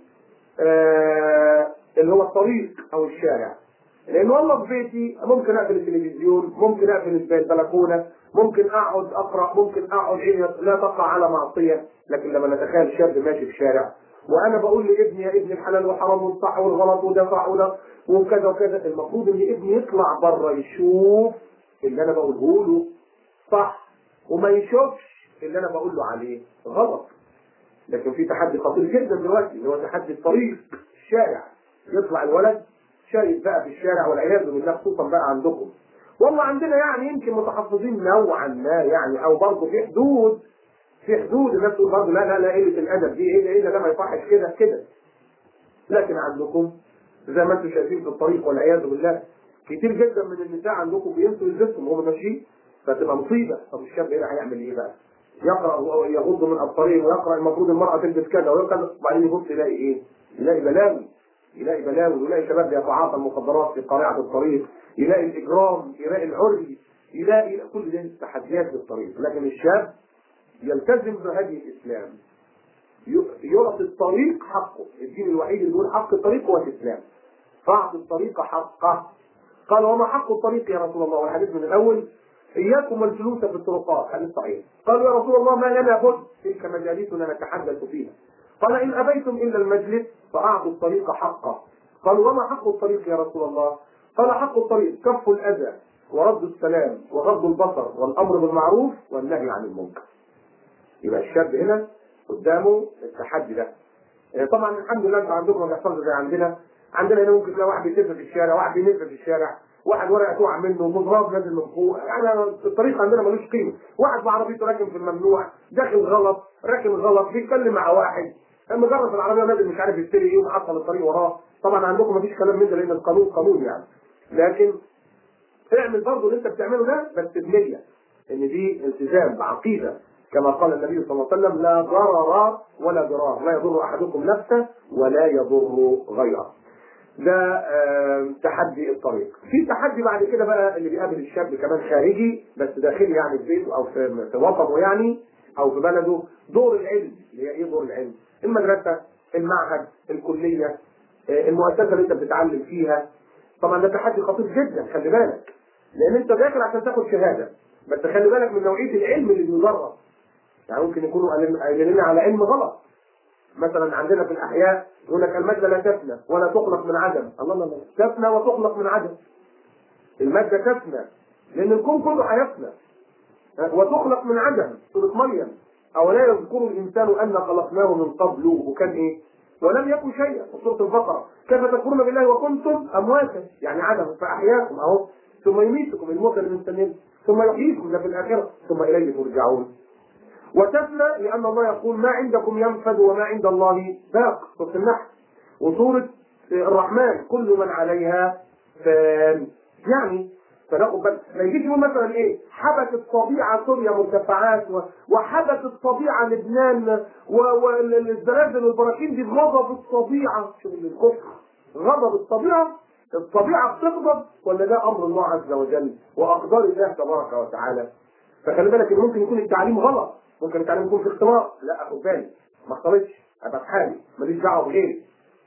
آه اللي هو الطريق او الشارع لان والله في بيتي ممكن اقفل التلفزيون ممكن اقفل البلكونه ممكن اقعد اقرا ممكن اقعد عيني لا تقع على معصيه لكن لما نتخيل شاب ماشي في الشارع وانا بقول لابني يا ابني الحلال والحرام والصح والغلط وده صح وده وكذا وكذا المفروض ان ابني يطلع بره يشوف اللي انا بقوله له صح وما يشوفش اللي انا بقول له عليه غلط لكن في تحدي خطير جدا دلوقتي اللي هو تحدي الطريق الشارع يطلع الولد شايف بقى في الشارع والعياذ بالله خصوصا بقى عندكم والله عندنا يعني يمكن متحفظين نوعا ما يعني او برضه في حدود في حدود الناس تقول برضه لا لا لا قله الادب دي ايه ده ايه ده ده ما يصحش كده كده لكن عندكم زي ما انتم شايفين في الطريق والعياذ بالله كتير جدا من النساء عندكم بينسوا يلبسهم وهم ماشيين فتبقى مصيبه طب الشاب هنا هيعمل ايه بقى؟ يقرا يغض من ابصارهم ويقرا المفروض المراه تلبس كذا ويقرا وبعدين يبص يلاقي ايه؟ يلاقي بلاوي يلاقي بلاوي ويلاقي شباب بيتعاطى المخدرات في قارعه الطريق يلاقي الاجرام يلاقي العري يلاقي كل ده تحديات في الطريق لكن الشاب يلتزم بهدي الاسلام يعطي الطريق حقه الدين الوحيد اللي بيقول حق الطريق هو الاسلام فاعطي الطريق حقه قال وما حق الطريق يا رسول الله والحديث من الاول اياكم والجلوس في الطرقات حديث صحيح قالوا يا رسول الله ما لنا بد تلك مجالسنا نتحدث فيها قال ان ابيتم الا المجلس فاعطوا الطريق حقه قالوا وما حق الطريق يا رسول الله قال حق الطريق كف الاذى ورد السلام وغض البصر والامر بالمعروف والنهي عن المنكر يبقى الشاب هنا قدامه التحدي ده طبعا الحمد لله انتوا عندكم ما بيحصلش زي عندنا عندنا هنا ممكن تلاقي واحد بيتف في الشارع واحد بينزل في الشارع واحد ورقه تقع منه مضراب نازل من فوق يعني الطريق عندنا ملوش قيمه واحد بعربيته راكن في الممنوع داخل غلط راكن غلط بيتكلم مع واحد مجرد العربيه نازل مش عارف يشتري ايه ومعطل الطريق وراه طبعا عندكم مفيش كلام من ده لان القانون قانون يعني لكن اعمل برضه اللي انت بتعمله ده بس بنيه ان دي التزام بعقيده كما قال النبي صلى الله عليه وسلم لا ضرر ولا ضرار لا يضر احدكم نفسه ولا يضر غيره ده آه تحدي الطريق في تحدي بعد كده بقى اللي بيقابل الشاب كمان خارجي بس داخلي يعني في بيته او في, في وطنه يعني او في بلده دور العلم اللي هي ايه دور العلم المدرسه المعهد الكليه آه المؤسسه اللي انت بتتعلم فيها طبعا ده تحدي خطير جدا خلي بالك لان انت داخل عشان تاخد شهاده بس خلي بالك من نوعيه العلم اللي بيدرس يعني ممكن يكونوا قايلين لنا على علم غلط مثلا عندنا في الاحياء يقول لك الماده لا تفنى ولا تخلق من عدم الله الله الله تفنى وتخلق من عدم الماده تفنى لان الكون كله هيفنى وتخلق من عدم سوره مريم اولا يذكر الانسان ان خلقناه من قبل وكان ايه ولم يكن شيئا سوره البقره كيف تكفرون بالله وكنتم امواتا يعني عدم فاحياكم اهو ثم يميتكم الموت اللي مستنين ثم يحييكم ده في الاخره ثم اليه ترجعون وتفنى لأن الله يقول ما عندكم ينفد وما عند الله باق سورة النحل وسورة الرحمن كل من عليها فان يعني فناخد بالك ما يجيش يقول مثلا ايه حبت الطبيعه سوريا مرتفعات وحبت الطبيعه لبنان والزلازل والبراكين دي غضب الطبيعه شوف الكفر غضب الطبيعه الطبيعه بتغضب ولا ده امر الله عز وجل واقدار الله تبارك وتعالى فخلي بالك ان ممكن يكون التعليم غلط ممكن التعليم يكون في اختبار لا اخد بالي ما اختلطش ابقى في حالي ماليش دعوه بغيري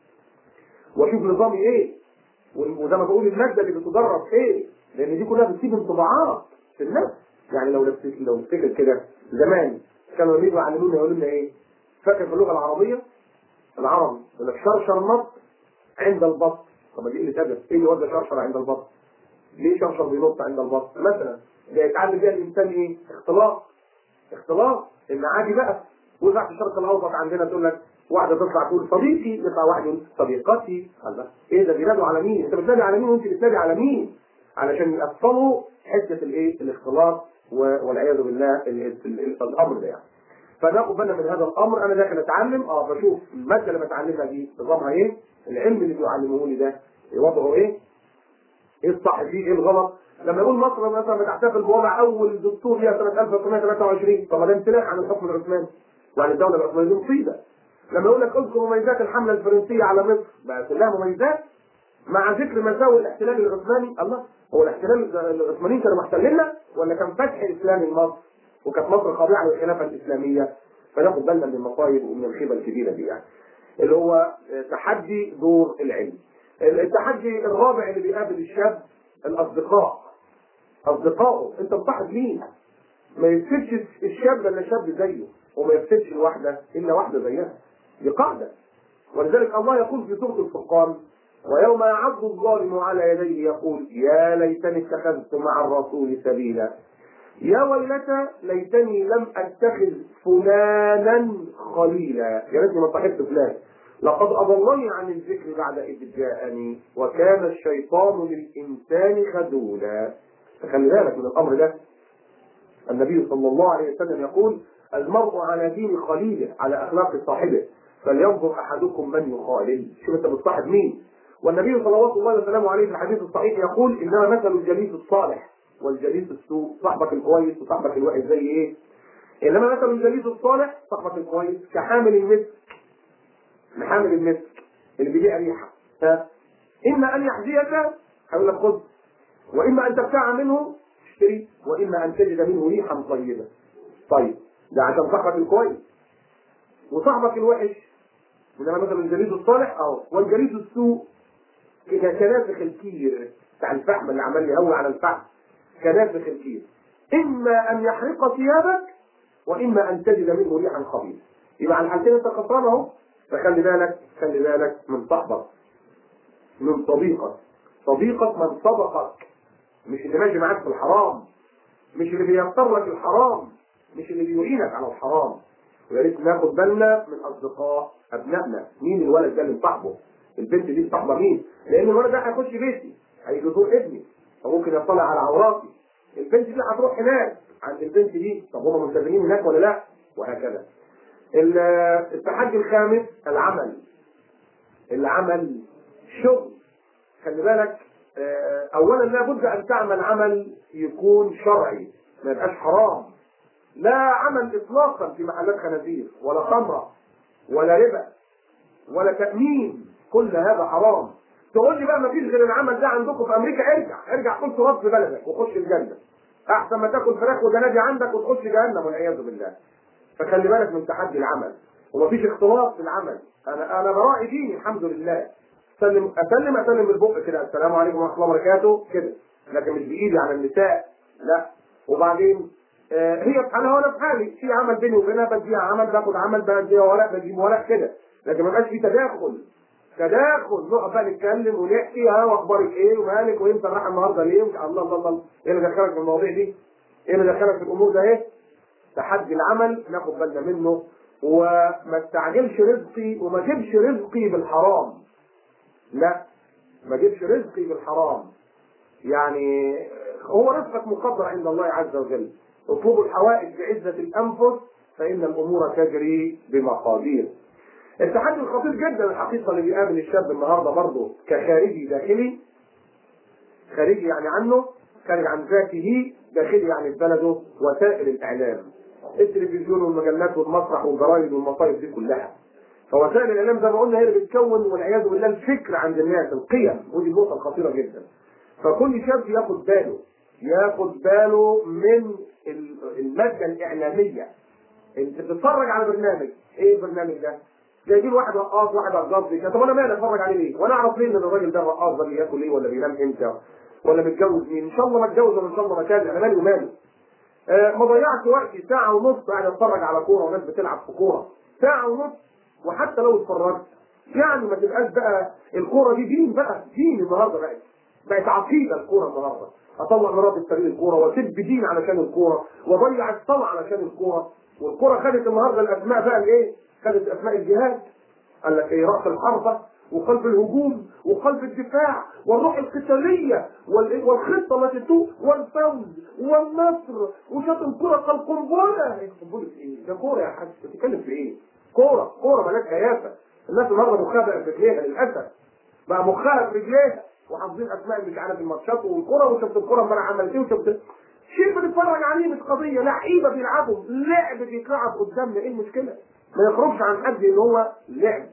واشوف نظامي ايه وزي ما بقول الماده اللي بتدرس ايه لان دي كلها بتسيب انطباعات في النفس يعني لو نفتكر لو نفتكر كده زمان كانوا يجوا يعلمونا يقولوا لنا ايه؟ فاكر في اللغه العربيه العربي يقول لك شرشر نط عند البط طب دي اللي تدرس ايه اللي وضع شرشر عند البط؟ ليه شرشر بينط عند البط؟ مثلا ده يتعلم بيها الانسان ايه؟ اختلاط اختلاط ان عادي بقى ويطلع في الشرق الاوسط عندنا تقول لك واحده تطلع تقول صديقي يطلع واحد يقول صديقتي الله ايه ده بينادوا على مين؟ انت بتنادي على مين وانت بتنادي على مين؟ علشان يأصلوا حته الايه؟ الاختلاط و- والعياذ بالله ال- ال- ال- الامر ده يعني. فناخد بالنا من هذا الامر انا داخل اتعلم اه بشوف الماده اللي بتعلمها دي نظامها ايه؟ العلم اللي بيعلموه لي ده وضعه ايه؟ ايه الصح فيه ايه الغلط؟ لما يقول مصر مثلا بتحتفل بوضع اول دستور ليها سنه 1923 طب ده امتناع عن الحكم العثماني وعن الدوله العثمانيه دي مصيبه. لما يقول لك اذكر مميزات الحمله الفرنسيه على مصر بقى كلها مميزات مع ذكر مساوئ الاحتلال العثماني الله هو الاحتلال العثمانيين كانوا محتليننا ولا كان فتح اسلامي لمصر وكانت مصر خاضعه للخلافه الاسلاميه فناخد بالنا من المصايب ومن الخيبه الكبيره دي يعني اللي هو تحدي دور العلم التحدي الرابع اللي بيقابل الشاب الاصدقاء اصدقائه انت مصاحب مين ما يفسدش الشاب الا شاب زيه وما يفسدش الواحده الا واحده زيها دي قاعده ولذلك الله يقول في سوره الفرقان ويوم يعض الظالم على يديه يقول يا ليتني اتخذت مع الرسول سبيلا يا ويلتى ليتني لم اتخذ فلانا خليلا يا ريتني ما صاحبت فلان لقد اضلني عن الذكر بعد اذ جاءني وكان الشيطان للانسان خذولا فخلي بالك من الامر ده النبي صلى الله عليه وسلم يقول المرء على دين خليله على اخلاق صاحبه فلينظر احدكم من يخالل شوف انت بتصاحب مين والنبي صلوات الله وسلامه عليه في الحديث الصحيح يقول انما مثل الجليس الصالح والجليس السوء صاحبك الكويس وصاحبك الوحش زي ايه؟ انما مثل الجليس الصالح صاحبك الكويس كحامل المسك محامل المسك اللي بيبيع ريحه ها اما ان يحذيك هيقول لك خذ واما ان تبتاع منه اشتري واما ان تجد منه ريحا طيبه طيب ده عشان صاحبك الكويس وصاحبك الوحش انما مثلا الجليس الصالح اهو والجليس السوء كده كنافخ الكير بتاع الفحم اللي عمال يهوي على الفحم كنافخ الكير اما ان يحرق ثيابك واما ان تجد منه ريحا خبيثه يبقى على الحالتين انت خسران اهو فخلي بالك خلي بالك من صاحبك من صديقك صديقك من صدقك مش اللي ماشي معاك في الحرام مش اللي بيختار لك الحرام مش اللي بيعينك على الحرام ويا ريت ناخد بالنا من اصدقاء ابنائنا مين الولد ده اللي مصاحبه البنت دي مصاحبه مين لان الولد ده هيخش بيتي هيجي يزور ابني فممكن يطلع على عوراتي البنت دي هتروح هناك عند البنت دي طب هم ملتزمين هناك ولا لا وهكذا ال- التحدي الخامس العمل العمل شغل خلي بالك آه، اولا لابد ان تعمل عمل يكون شرعي ما يبقاش حرام لا عمل اطلاقا في محلات خنازير ولا خمره ولا ربا ولا تامين كل هذا حرام تقول لي بقى ما فيش غير العمل ده عندكم في امريكا ارجع ارجع كل تراب في بلدك وخش الجنه احسن ما تاكل فراخ وجنادي عندك وتخش جهنم والعياذ بالله فخلي بالك من تحدي العمل ومفيش اختلاط في العمل انا انا براعي ديني الحمد لله اسلم اسلم اسلم بالبق كده السلام عليكم ورحمه الله وبركاته كده لكن مش بايدي على النساء لا وبعدين آه هي في حالها وانا في حالي في عمل بيني وبينها بديها عمل باخد عمل بديها ورق بجيب ورق كده لكن ما يبقاش في تداخل تداخل نقعد بقى نتكلم ونحكي ها واخبارك ايه ومالك وانت رايح النهارده ليه الله الله الله ايه اللي دخلك في المواضيع دي؟ ايه اللي دخلك في الامور ده ايه؟ تحدي العمل ناخد بالنا منه وما استعجلش رزقي وما اجيبش رزقي بالحرام لا ما اجيبش رزقي بالحرام يعني هو رزقك مقدر عند الله عز وجل اطلبوا الحوائج بعزة الأنفس فإن الأمور تجري بمقادير التحدي الخطير جدا الحقيقة اللي بيقابل الشاب النهاردة برضه كخارجي داخلي خارجي يعني عنه خارج عن ذاته داخلي يعني في بلده وسائل الإعلام التلفزيون والمجلات والمسرح والجرايد والمصايب دي كلها فوسائل الاعلام زي ما قلنا هي اللي بتكون والعياذ بالله الفكر عند الناس القيم ودي النقطه الخطيره جدا فكل شاب ياخد باله ياخد باله من ال- الماده الاعلاميه انت بتتفرج على برنامج ايه البرنامج ده؟ جايبين واحد رقاص واحد رقاص كده طب انا مالي اتفرج عليه ليه؟ وانا اعرف ليه ان الراجل ده الرقاص ده بياكل ايه ولا بينام امتى؟ ولا متجوز مين ان شاء الله ما اتجوز ولا ان شاء الله ما كان انا مالي وماله آه، ما ضيعت وقتي ساعة ونص قاعد اتفرج على كورة وناس بتلعب في كورة ساعة ونص وحتى لو اتفرجت يعني ما تبقاش بقى الكورة دي دين بقى دين النهارده بقت بقت عقيدة الكورة النهارده اطلع مرات الفريق الكورة واسيب دين علشان الكورة واضيع الصلاة علشان الكورة والكورة خدت النهارده الاسماء بقى الايه؟ خدت اسماء الجهاد قال لك ايه رأس الحربة وقلب الهجوم وقلب الدفاع والروح القتالية وال- والخطة التي تو والفوز والنصر وشاط الكرة كالقنبلة إيه قنبلة ايه؟ ده كورة يا حاج بتتكلم في ايه؟ كورة كورة مالهاش هيافة الناس النهارده مخها بقى في رجليها للأسف بقى مخها في رجليها وحافظين اسماء مش عارف الماتشات والكرة وشفت الكرة امبارح عملت ايه وشفت شيء بنتفرج عليه مش قضية لعيبة بيلعبوا لعب بيتلعب قدامنا ايه المشكلة؟ ما يخرجش عن حد ان هو لعب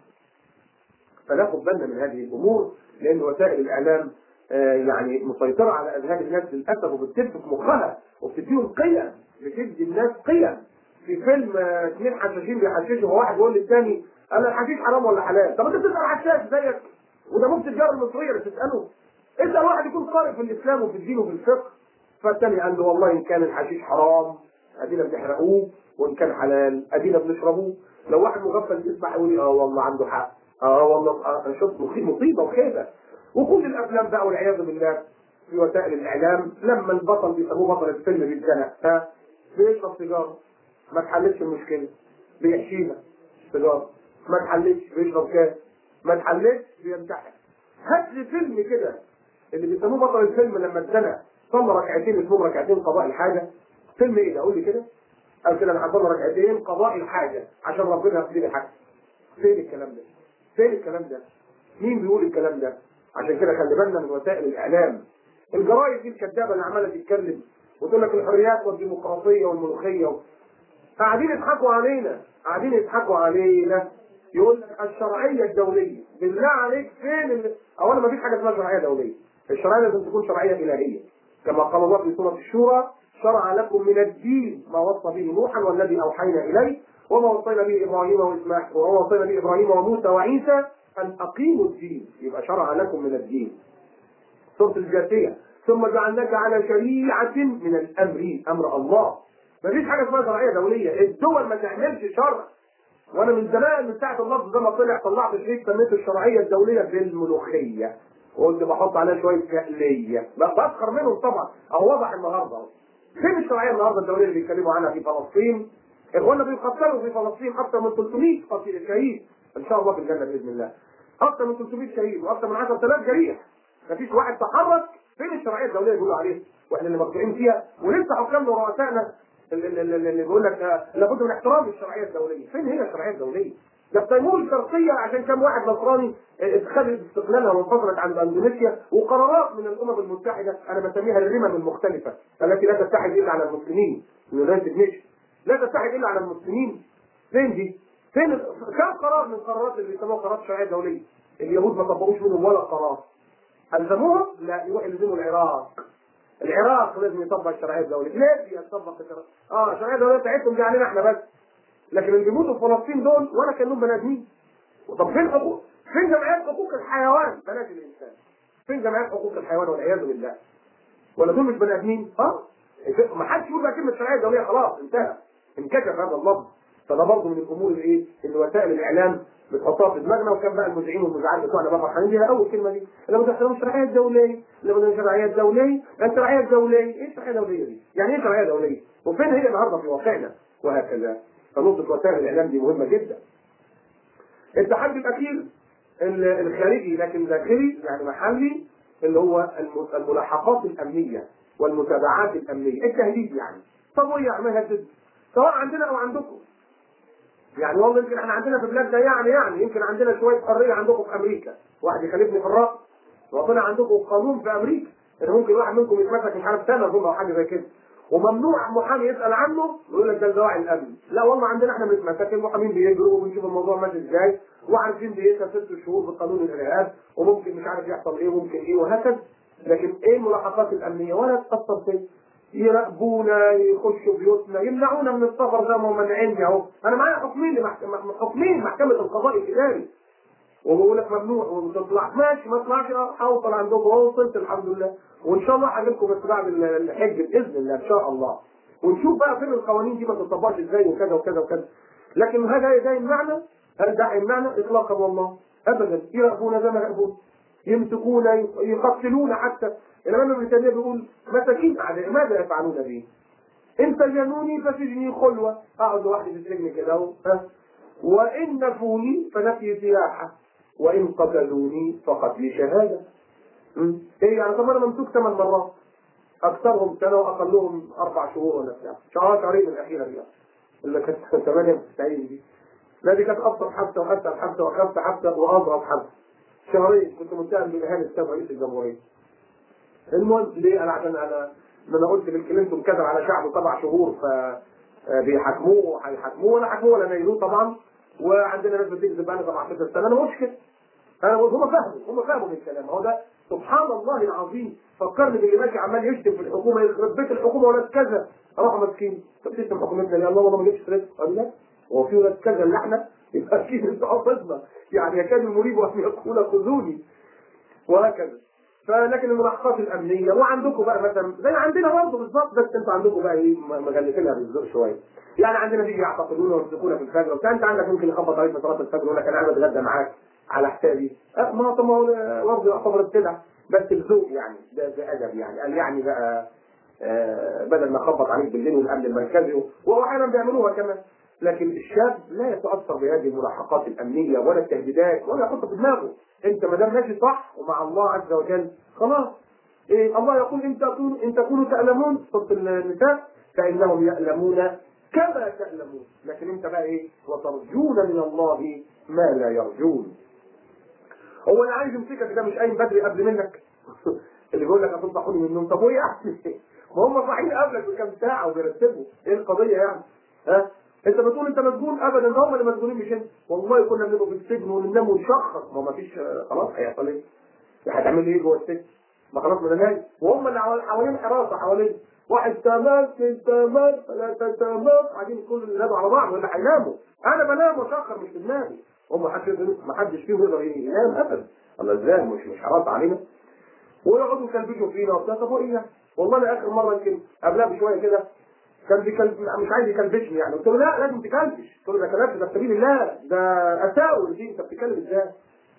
فناخد بالنا من هذه الامور لان وسائل الاعلام آه، يعني مسيطره على اذهان الناس للاسف وبتلف مخها وبتديهم قيم بتدي الناس قيم في فيلم آه، اثنين حشاشين بيحششوا وواحد بيقول للثاني انا الحشيش حرام ولا حلال طب انت بتسال حشاش زيك وده مفتي التجاره المصريه اللي تساله اسال واحد يكون قارئ في الاسلام وفي الدين وفي الفقه فالثاني قال له والله ان كان الحشيش حرام ادينا بنحرقوه وان كان حلال ادينا بنشربوه لو واحد مغفل يسمع يقول لي اه والله عنده حق اه والله آه انا شفت مصيبه مصيبة وخيبه وكل الافلام بقى والعياذ بالله في وسائل الاعلام لما البطل بيسموه بطل الفيلم بيتزنق ها بيشرب سيجاره ما تحلتش المشكله بيحشيها سيجاره ما تحلتش بيشرب كاس ما تحلتش بيمتحن هات لي فيلم كده اللي بيسموه بطل الفيلم لما اتزنق صلى ركعتين اسمهم ركعتين قضاء الحاجه فيلم ايه ده قول لي كده قال كده انا هصلي ركعتين قضاء الحاجه عشان ربنا يقضي لي حاجه فين الكلام ده؟ فين الكلام ده؟ مين بيقول الكلام ده؟ عشان كده خلي بالنا من وسائل الاعلام الجرايد دي الكذابه اللي عماله تتكلم وتقول لك الحريات والديمقراطيه والملوخيه و... قاعدين يضحكوا علينا قاعدين يضحكوا علينا يقول لك الشرعيه الدوليه بالله عليك فين ال... اولا ما فيش حاجه اسمها شرعيه دوليه الشرعيه لازم تكون شرعيه الهيه كما قال الله في سوره الشورى شرع لكم من الدين ما وصى به نوحا والذي اوحينا اليه وما وصينا به ابراهيم واسماعيل وما وصينا به ابراهيم وموسى وعيسى ان اقيموا الدين يبقى شرع لكم من الدين سوره الجاثيه ثم جعلناك على شريعه من الامر امر الله ما فيش حاجه اسمها شرعيه دوليه الدول ما تعملش شرع وانا من زمان من ساعه اللفظ ده ما طلع طلعت شريك سميته الشرعيه الدوليه بالملوخيه وقلت بحط عليها شويه كهليه بسخر منهم طبعا اهو واضح النهارده اهو فين الشرعيه النهارده الدوليه اللي بيتكلموا عنها في فلسطين اخواننا بيقتلوا في فلسطين اكثر من 300 قتيل شهيد ان شاء الله في الجنه باذن الله اكثر من 300 شهيد واكثر من 10000 جريح مفيش واحد تحرك فين الشرعيه الدوليه اللي بيقولوا عليها واحنا اللي مقطوعين فيها ولسه حكامنا ورؤسائنا اللي, اللي, اللي بيقول لك آه، لابد من احترام الشرعيه الدوليه فين هي الشرعيه الدوليه ده في تيمور الشرقيه عشان كم واحد نصراني آه، خدت استقلالها وانفصلت عن اندونيسيا وقرارات من الامم المتحده انا بسميها الرمم المختلفه التي لا تتحد الا على المسلمين يونايتد نيشن لا تتحد الا على المسلمين فين دي؟ فين ال- كم قرار من القرارات اللي بيسموها قرارات الشرعيه الدوليه؟ اليهود ما طبقوش منهم ولا قرار الزموهم؟ لا يروح يلزموا العراق العراق لازم يطبق الشرعيه الدوليه ليبيا تطبق الشرعيه اه الشرعيه الدوليه بتاعتهم دي علينا احنا بس لكن اللي بيموتوا في فلسطين دول ولا كانهم بني ادمين طب فين حقوق فين جمعيات حقوق الحيوان بلاش الانسان فين جمعيات حقوق الحيوان والعياذ بالله ولا دول مش بني ادمين اه ما حدش يقول بقى كلمه شرعيه دوليه خلاص انتهى انكشف هذا اللفظ فده برضه من الامور الايه اللي وسائل الاعلام بتحطها في دماغنا وكان بقى المذيعين والمذيعات بتوعنا بقى فرحانين بيها اول كلمه دي لما تحترم الشرعيه الدوليه لما الشرعيه الدوليه الشرعيه الدوليه ايه الشرعيه الدوليه دي؟ يعني ايه شرعيه دوليه؟ وفين هي النهارده في واقعنا وهكذا فنقطه وسائل الاعلام دي مهمه جدا التحدي الاخير ال- الخارجي لكن داخلي يعني محلي اللي هو الم- الملاحقات الامنيه والمتابعات الامنيه التهديد يعني طب وايه يعملها ضد سواء عندنا او عندكم يعني والله يمكن احنا عندنا في بلادنا يعني يعني يمكن عندنا شويه حريه عندكم في امريكا واحد يخالفني في الراس وطلع عندكم قانون في امريكا ان ممكن واحد منكم يتمسك مش عارف سنه اظن او حاجه زي كده وممنوع محامي يسال عنه ويقول لك ده دواعي الامن لا والله عندنا احنا بنتمسك المحامين بيجروا وبنشوف الموضوع ماشي ازاي وعارفين بيقيسها ست شهور بقانون الارهاب وممكن مش عارف يحصل ايه وممكن ايه وهكذا لكن ايه الملاحقات الامنيه ولا تاثر فيا يراقبونا يخشوا بيوتنا يمنعونا من السفر زي ما هم مانعيني اهو انا معايا حكمين لمحكمة حكمين محكمه القضاء الاداري وبقول لك ممنوع وتطلع ماشي ما طلعش هوصل عندكم اهو وصلت الحمد لله وان شاء الله هجيلكم بس بعد الحج باذن الله ان شاء الله ونشوف بقى فين القوانين دي ما تطبقش ازاي وكذا وكذا وكذا لكن هذا ده يمنعنا هل ده يمنعنا اطلاقا والله ابدا يرهبون زي ما يرهبون يمسكون يقتلون حتى الامام ابن تيميه بيقول مساكين اعداء ماذا يفعلون بي؟ ان سجنوني فسجني خلوه اقعد لوحدي في السجن كده اهو ها وان نفوني فنفي سياحه وان قتلوني فقتلي شهاده م? ايه يعني طب انا ممسوك ثمان مرات اكثرهم سنه واقلهم اربع شهور ولا بتاع شهر شهرين الاخيره دي اللي كانت 98 دي لا دي كانت ابسط حبسه واسهل حبسه واخف حبسه واضرب حبسه شهرين كنت متهم بالاهانه السبب رئيس الجمهوريه المهم ليه انا عشان انا ما انا قلت بيل كلينتون كذب على شعبه سبع شهور ف بيحاكموه هيحاكموه ولا حاكموه ولا نيلوه طبعا وعندنا ناس بتكذب بقى 17 سنه انا ما قلتش كده انا بقول هم فهموا هم فهموا من الكلام هو ده سبحان الله العظيم فكرني باللي ماشي عمال يشتم في الحكومه يخرب بيت الحكومه ولاد كذا اروح مسكين طب تشتم حكومتنا ليه الله والله ما جبتش رزق قال لا هو في ولاد كذا اللي احنا يبقى اكيد انت حافظنا يعني يكاد المريب ان يقول خذوني وهكذا فلكن الملاحقات الامنيه وعندكم بقى مثلا زي عندنا برضه بالظبط بس انتوا عندكم بقى ايه مغلفينها بالذوق شويه يعني عندنا بيجي يعتقدون ويمسكونا في الفجر وبتاع انت عندك ممكن يخبط عليك في صلاه الفجر يقول لك انا عايز اتغدى معاك على حسابي أه ما طب ما هو برضه يعتبر ابتدع بس بذوق يعني ده بادب يعني قال يعني بقى آه بدل ما اخبط عليك بالليل والامن المركزي وهو احيانا بيعملوها كمان لكن الشاب لا يتاثر بهذه الملاحقات الامنيه ولا التهديدات ولا يحط في دماغه انت ما دام ماشي صح ومع الله عز وجل خلاص إيه الله يقول ان تكونوا ان تكونوا تعلمون سوره النساء فانهم يعلمون كما تعلمون لكن انت بقى ايه وترجون من الله ما لا يرجون هو اللي عايز يمسكك ده مش قايم بدري قبل منك اللي بيقول لك هتنصحوني من النوم طب وايه احسن ما هم صاحيين قبلك بكام ساعه وبيرتبوا ايه القضيه يعني ها انت بتقول انت مسجون ابدا ده هم اللي مسجونين مش انت والله كنا بنبقى في السجن وننام ونشخص ما ما فيش خلاص هيحصل ايه هتعمل ايه جوه السجن ما خلاص ما نايم وهم اللي حوالين حراسه حوالين واحد تمام تمام ثلاثة تمام قاعدين كل اللي ناموا على بعض ولا هيناموا انا بنام واشخر مش في دماغي هم ما حدش فيهم يقدر ينام ابدا الله ازاي مش مش حرام علينا ويقعدوا يكلبشوا فينا وبتاع طب وايه يعني؟ والله انا اخر مره يمكن قبلها بشويه كده كان بيكلب مش عايز يكلبشني يعني قلت له لا لازم تكلبش قلت له ده كلام ده في سبيل الله ده اساور دي انت بتتكلم ازاي؟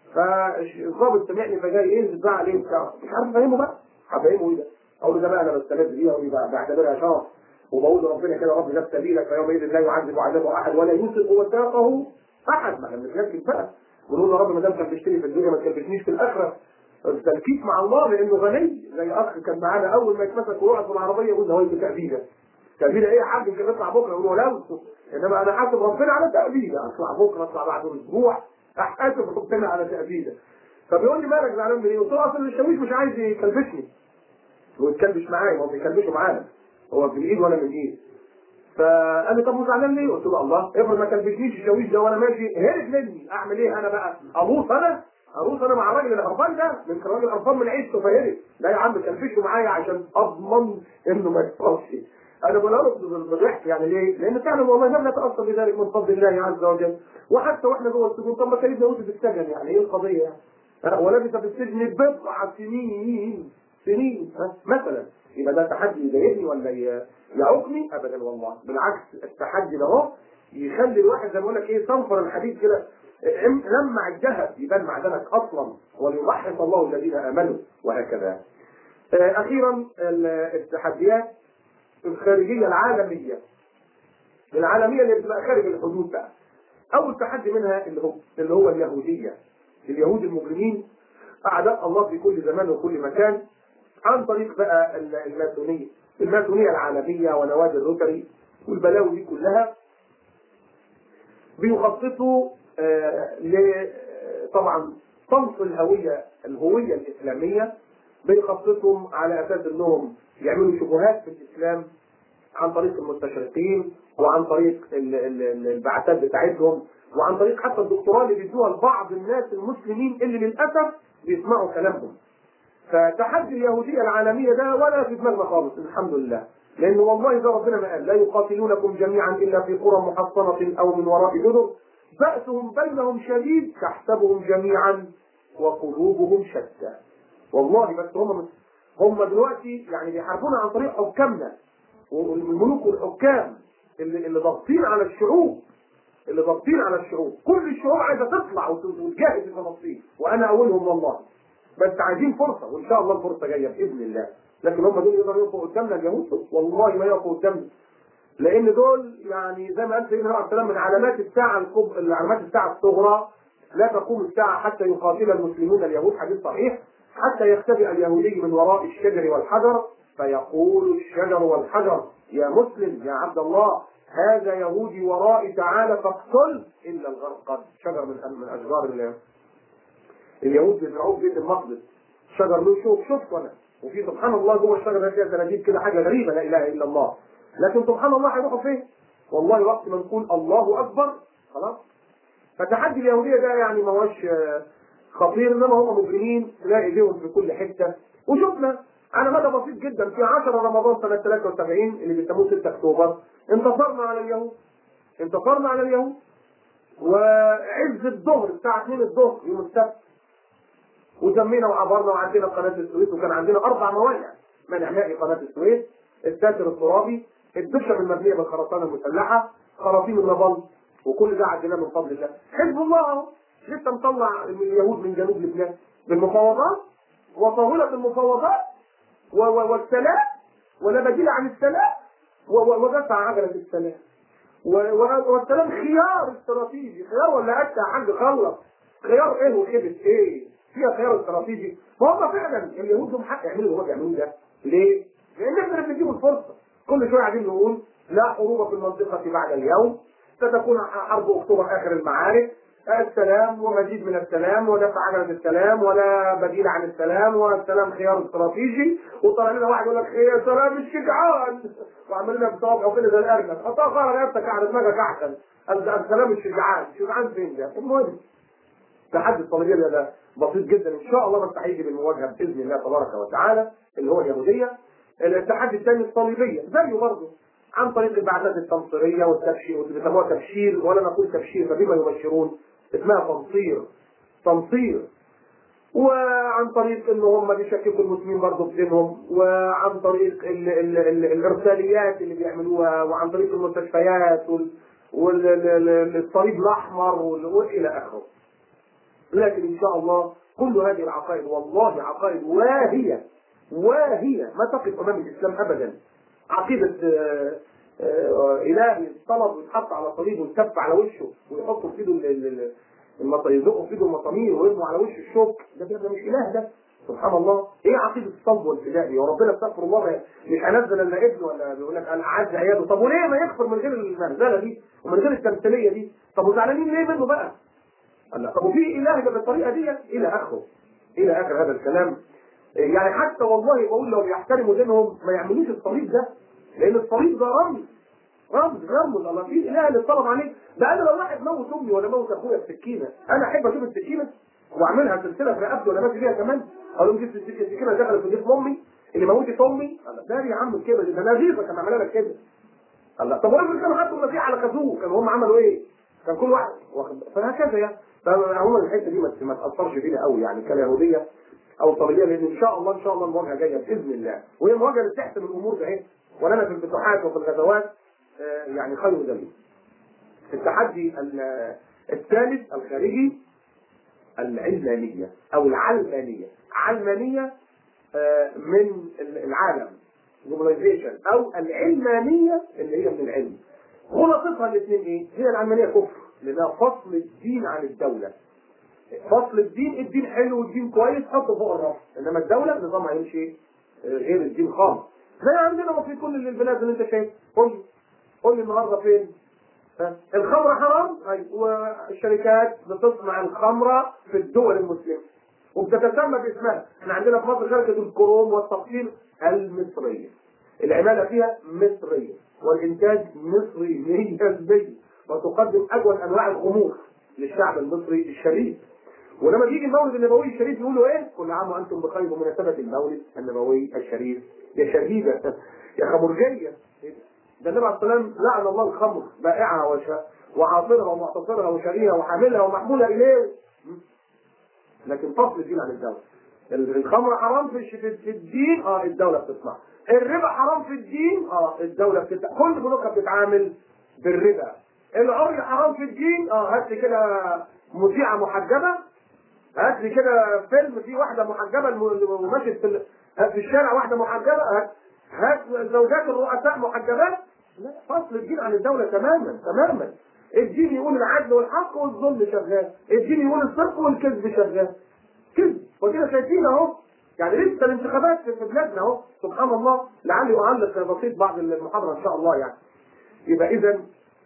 فالضابط سمعني فجاي ينزل بقى عليه بتاع مش عارف افهمه بقى هفهمه ايه ده؟ اقول له ده بقى انا بستند بيها ودي بعتبرها شرف وبقول لربنا كده رب ده سبيلك فيومئذ لا يعذب عذابه احد ولا يوثق وثاقه احد ما احنا بنتكلم بقى ونقول يا رب ما دام كلفتني في الدنيا ما تكلفتنيش في الاخره التلكيك مع الله لانه غني زي اخ كان معانا اول ما يتمسك ويقعد في العربيه يقول نويت تأبيده تأبيده ايه يا حاج يمكن اطلع بكره يقول ولو انما انا حاسب ربنا على تأبيده اطلع بكره اطلع بعد اسبوع احاسب ربنا على تأبيده فبيقول لي مالك زعلان من ايه؟ قلت له اصل الشاويش مش عايز يكلبشني ويتكلبش معايا ما هو بيكلبشوا معانا هو من ايد وانا من ايد فقال لي طب وزعلان ليه؟ قلت له الله افرض ما كلبشنيش الشاويش ده وانا ماشي هرب مني اعمل ايه انا بقى؟ ابوس انا؟ اروح انا مع الراجل القرفان ده من الراجل القرفان من عيشته فهرب لا يا عم كلبشه معايا عشان اضمن انه ما يحصلش انا بقول له بالضحك يعني ليه؟ لان فعلا والله لم نتاثر بذلك من فضل الله عز وجل وحتى واحنا جوه السجون طب ما سيدنا يوسف السجن يعني ايه القضيه يعني؟ ولبث في السجن بضع سنين سنين مثلا يبقى ده تحدي يضايقني ولا يعوقني ابدا والله بالعكس التحدي ده اهو يخلي الواحد زي ما بقول لك ايه صنفر الحديد كده لمع الذهب يبان معدنك اصلا وليضحك الله الذين امنوا وهكذا. اخيرا التحديات الخارجيه العالميه. العالميه اللي بتبقى خارج الحدود بقى. اول تحدي منها اللي هو اللي هو اليهوديه. اليهود المجرمين اعداء الله في كل زمان وكل مكان عن طريق بقى الماسونيه. الماسونيه العالميه ونوادي الروتري والبلاوي دي كلها بيخططوا آه ل طبعا صنف الهويه الهويه الاسلاميه بيخططهم على اساس انهم يعملوا شبهات في الاسلام عن طريق المستشرقين وعن طريق البعثات بتاعتهم وعن طريق حتى الدكتوراه اللي بيدوها لبعض الناس المسلمين اللي للاسف بيسمعوا كلامهم. فتحدي اليهوديه العالميه ده ولا في دماغنا خالص الحمد لله. لان والله ده ربنا ما قال لا يقاتلونكم جميعا الا في قرى محصنه او من وراء جدر بأسهم بينهم شديد تحسبهم جميعا وقلوبهم شتى والله بس هم هم دلوقتي يعني بيحاربونا عن طريق حكامنا والملوك والحكام اللي, اللي ضاغطين على الشعوب اللي ضاغطين على الشعوب كل الشعوب عايزه تطلع وت- وتجاهد في فلسطين وانا اولهم والله بس عايزين فرصه وان شاء الله الفرصه جايه باذن الله لكن هم دول يقدروا يقفوا قدامنا اليهود والله ما يقفوا قدامنا لان دول يعني زي ما قال سيدنا عليه السلام من علامات الساعه الكبرى علامات الساعه الصغرى لا تقوم الساعه حتى يقاتل المسلمون اليهود حديث صحيح حتى يختبئ اليهودي من وراء الشجر والحجر فيقول الشجر والحجر يا مسلم يا عبد الله هذا يهودي ورائي تعالى فاقتل الا الغرقد شجر من من اشجار ال- اليهود بيزرعوه في بيت المقدس شجر له شوف شفته انا وفي سبحان الله جوه الشجر ده فيها زناديق كده حاجه غريبه لا اله الا الله لكن سبحان الله هيروحوا فين؟ والله وقت ما نقول الله اكبر خلاص فتحدي اليهوديه ده يعني ما هوش آه، خطير انما هم مجرمين تلاقي ايديهم في كل حته وشفنا على مدى بسيط جدا في 10 رمضان سنه 73 اللي بيسموه 6 اكتوبر انتصرنا على اليهود انتصرنا على اليهود وعز الظهر الساعه 2 الظهر يوم السبت وسمينا وعبرنا وعدينا قناه السويس وكان عندنا اربع موانع منع مائي قناه السويس الساتر الترابي الدشم المبنيه بالخرسانه المسلحه خراطيم النبل وكل ده عديناه من فضل الله حزب الله اهو لسه مطلع اليهود من جنوب لبنان بالمفاوضات وطاوله المفاوضات و- و- والسلام ولا بديل عن السلام و- و- ودفع عجله السلام و- و- والسلام خيار استراتيجي خيار ولا انت يا حاج خلص خيار ايه وخيبه ايه فيها خيار استراتيجي ما هم فعلا اليهود لهم حق يعملوا اللي هم بيعملوه ده ليه؟ لان احنا اللي بنديهم الفرصه كل شويه قاعدين نقول لا حروب في المنطقه بعد اليوم ستكون حرب اكتوبر اخر المعارك السلام ومزيد من السلام ودفع عجلة السلام ولا بديل عن السلام والسلام خيار استراتيجي وطلع لنا واحد يقول لك خيار سلام الشجعان وعمل لنا بصوابعه كده زي الارنب حطها خير نفسك على دماغك احسن السلام الشجعان الشجعان فين ده؟ المهم تحدي الصليبيه ده, ده بسيط جدا ان شاء الله بس هيجي بالمواجهه باذن الله تبارك وتعالى اللي هو اليهوديه التحدي الثاني الصليبيه زيه برضه عن طريق البعثات التنصيريه والتبشير بيسموها تبشير ولا نقول تبشير فبما يبشرون اسمها تنصير تنصير وعن طريق ان هم بيشككوا المسلمين برضه في دينهم وعن طريق ال ال ال الارساليات اللي بيعملوها وعن طريق المستشفيات والصليب الاحمر وال- والى اخره لكن ان شاء الله كل هذه العقائد والله عقائد واهيه واهيه ما تقف امام الاسلام ابدا عقيده آه، آه، الهي طلب ويتحط على صليب ويتكف على وشه ويحطوا في ايده ال- ال- ال- المط- يزقوا في ايده المسامير ويرموا على وشه الشوك ده ده ده مش اله ده سبحان الله ايه عقيده الصلب والفداء دي وربنا استغفر الله ما- مش هنزل الا ابنه ولا بيقول لك انا اعز عياله طب وليه ما يكفر من غير المهزله دي ومن غير التمثيليه دي طب وزعلانين ليه منه بقى؟ قال لا طب وفي اله يبقى بالطريقه دي الى اخره الى اخر هذا الكلام يعني حتى والله بقول لو بيحترموا دينهم ما يعملوش الصليب ده لان الصليب ده رمز رمز رمز الله في اله اللي طلب عليك ده انا لو واحد موت امي ولا موت اخويا بسكينه انا احب اشوف السكينه واعملها سلسله في رقبتي ولا ماشي بيها كمان اقول لهم جبت السكينه دخلت في جسم امي اللي موتت امي قال لا، ده يا عم كده ده انا غيظه كان عملها لك كده قال لا طب افرض كانوا حطوا المسيح على خازوق كانوا هم عملوا ايه؟ كان كل واحد واخد فهكذا يعني فعموما الحته دي ما ما تاثرش فينا قوي يعني كاليهوديه او الصليبيه لان ان شاء الله ان شاء الله المواجهه جايه باذن الله وهي مواجهه اللي تحسم الامور ده اهي ولنا في الفتوحات وفي الغزوات آه، يعني خير دليل. التحدي ال- الثالث الخارجي العلمانيه او العلمانيه علمانيه آه، من العالم جلوبلايزيشن او العلمانيه اللي هي من العلم خلاصتها الاثنين ايه؟ هي العلمانيه كفر لانها فصل الدين عن الدوله فصل الدين الدين حلو والدين كويس حطه فوق الرف انما الدوله نظامها يمشي آه، غير الدين خالص زي عندنا في كل البلاد اللي انت شايف قول لي قول لي النهارده فين؟ ها؟ الخمره حرام أيوة. والشركات بتصنع الخمره في الدول المسلمه وبتتسمى باسمها احنا عندنا في مصر شركه الكروم والتقطير المصريه العماله فيها مصريه والانتاج مصري 100% وتقدم اجود انواع الخمور للشعب المصري الشريف ولما بيجي المولد النبوي الشريف يقولوا ايه؟ كل عام وانتم بخير بمناسبه المولد النبوي الشريف يا شهيده يا خمرجيه ده النبي عليه السلام لعن الله الخمر بائعها وش- وعاصرها ومعتصرها وشاريها وحاملها ومحمولها اليه لكن فصل الدين عن الدوله الخمر حرام في في في الدين اه الدوله بتصنع الربا حرام في الدين اه الدوله بتت... كل بنوكها بتتعامل بالربا العري حرام في الدين اه هات لي كده مذيعه محجبه هات لي كده فيلم فيه واحده محجبه الم- وماشيه في ال- في الشارع واحده محجبه هات هات زوجات الرؤساء محجبات لا فصل الدين عن الدوله تماما تماما الدين يقول العدل والحق والظلم شغال الدين يقول الصدق والكذب شغال كذب ودينا شايفين اهو يعني لسه الانتخابات في بلادنا اهو سبحان الله لعلي اعلق بسيط بعد المحاضره ان شاء الله يعني يبقى اذا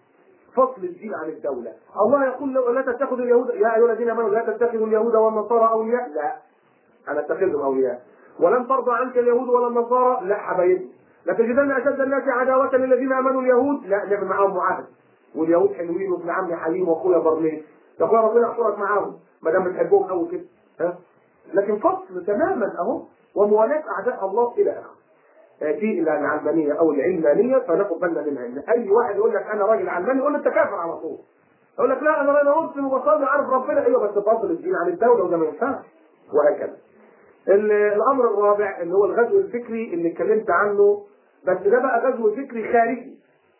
فصل الدين عن الدولة الله يقول له لا تتخذوا اليهود يا أيها الذين آمنوا لا تتخذوا اليهود والنصارى أولياء لا أنا اتخذهم أولياء ولن ترضى عنك اليهود ولا النصارى لا حبايبي لتجدن أشد الناس عداوة للذين آمنوا اليهود لا نعمل معاهم معاهد واليهود حلوين وابن عمي حليم واخويا برلين يا اخويا ربنا يحشرك معاهم ما دام بتحبهم قوي كده ها لكن فصل تماما اهو وموالاة اعداء الله الى اخره في العلمانيه او العلمانيه فناخد بالنا منها ان اي واحد يقول لك انا راجل علماني يقول له انت كافر على طول يقول لك لا انا انا مسلم وبصلي عارف ربنا ايوه بس فضل الدين عن الدوله وده ما ينفعش وهكذا ال- الامر الرابع اللي هو الغزو الفكري اللي اتكلمت عنه بس ده بقى غزو فكري خارجي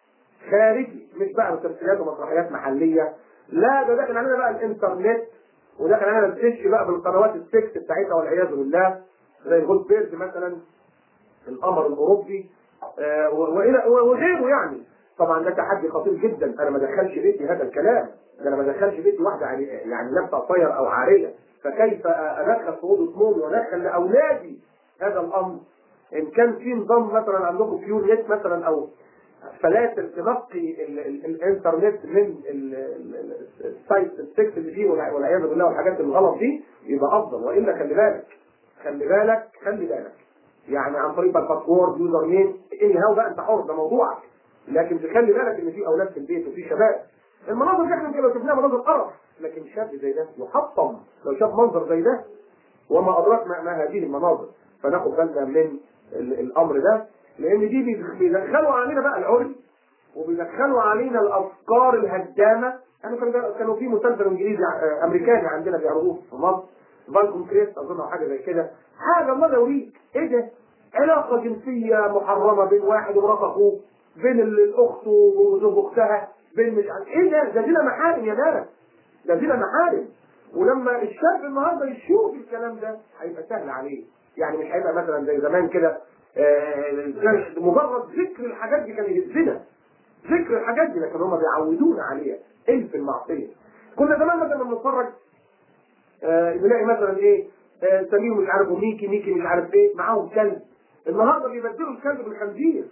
خارجي مش بقى مسلسلات ومسرحيات محليه لا ده داخل علينا بقى الانترنت وداخل علينا الدش بقى بالقنوات السكس بتاعتها والعياذ بالله زي الهول بيرد مثلا القمر الاوروبي آه، والى وغيره يعني طبعا ده تحدي خطير جدا انا ما ادخلش بيتي هذا الكلام ده انا ما ادخلش بيتي واحده يعني يعني لابسه قصير او عاريه فكيف ادخل في اوضه نومي وادخل لاولادي هذا الامر ان كان في نظام مثلا عندكم بيور نت مثلا او فلاتر تنقي ال- ال- الانترنت من ال- ال- ال- السايت السكس اللي فيه والع- والعياذ بالله والحاجات الغلط دي يبقى افضل والا خلي بالك خلي بالك خلي بالك يعني عن طريق الباسورد يوزر نيم اني هاو بقى انت حر ده موضوعك لكن تخلي بالك ان في اولاد في البيت وفي شباب المناظر دي احنا كده شفناها مناظر قرف لكن شاب زي ده يحطم لو شاف منظر زي ده وما ادراك ما, ما هذه المناظر فناخد بالنا من ال- الامر ده لان دي بيدخ- بيدخلوا علينا بقى العري وبيدخلوا علينا الافكار الهدامه انا كان كانوا في مسلسل انجليزي آه، امريكاني عندنا بيعرضوه في مصر فالكون كريست اظن أو حاجه زي كده حاجه الله يوريك ايه ده علاقه جنسيه محرمه بين واحد ومرات اخوه بين ال- الاخت وزوج اختها بين مش عارف ايه ده ده دينا محارم يا ناس ده دينا محارم ولما الشاب النهارده يشوف الكلام ده هيبقى سهل عليه يعني مش هيبقى مثلا زي زمان كده آه، كان مجرد ذكر الحاجات دي كان يهزنا ذكر الحاجات دي لكن هم بيعودونا عليها الف المعصيه كنا زمان مثلا بنتفرج آه، نلاقي مثلا ايه آه، سمير مش عارف وميكي ميكي مش عارف ايه معاهم كلب النهارده بيبدلوا الكلب بالخنزير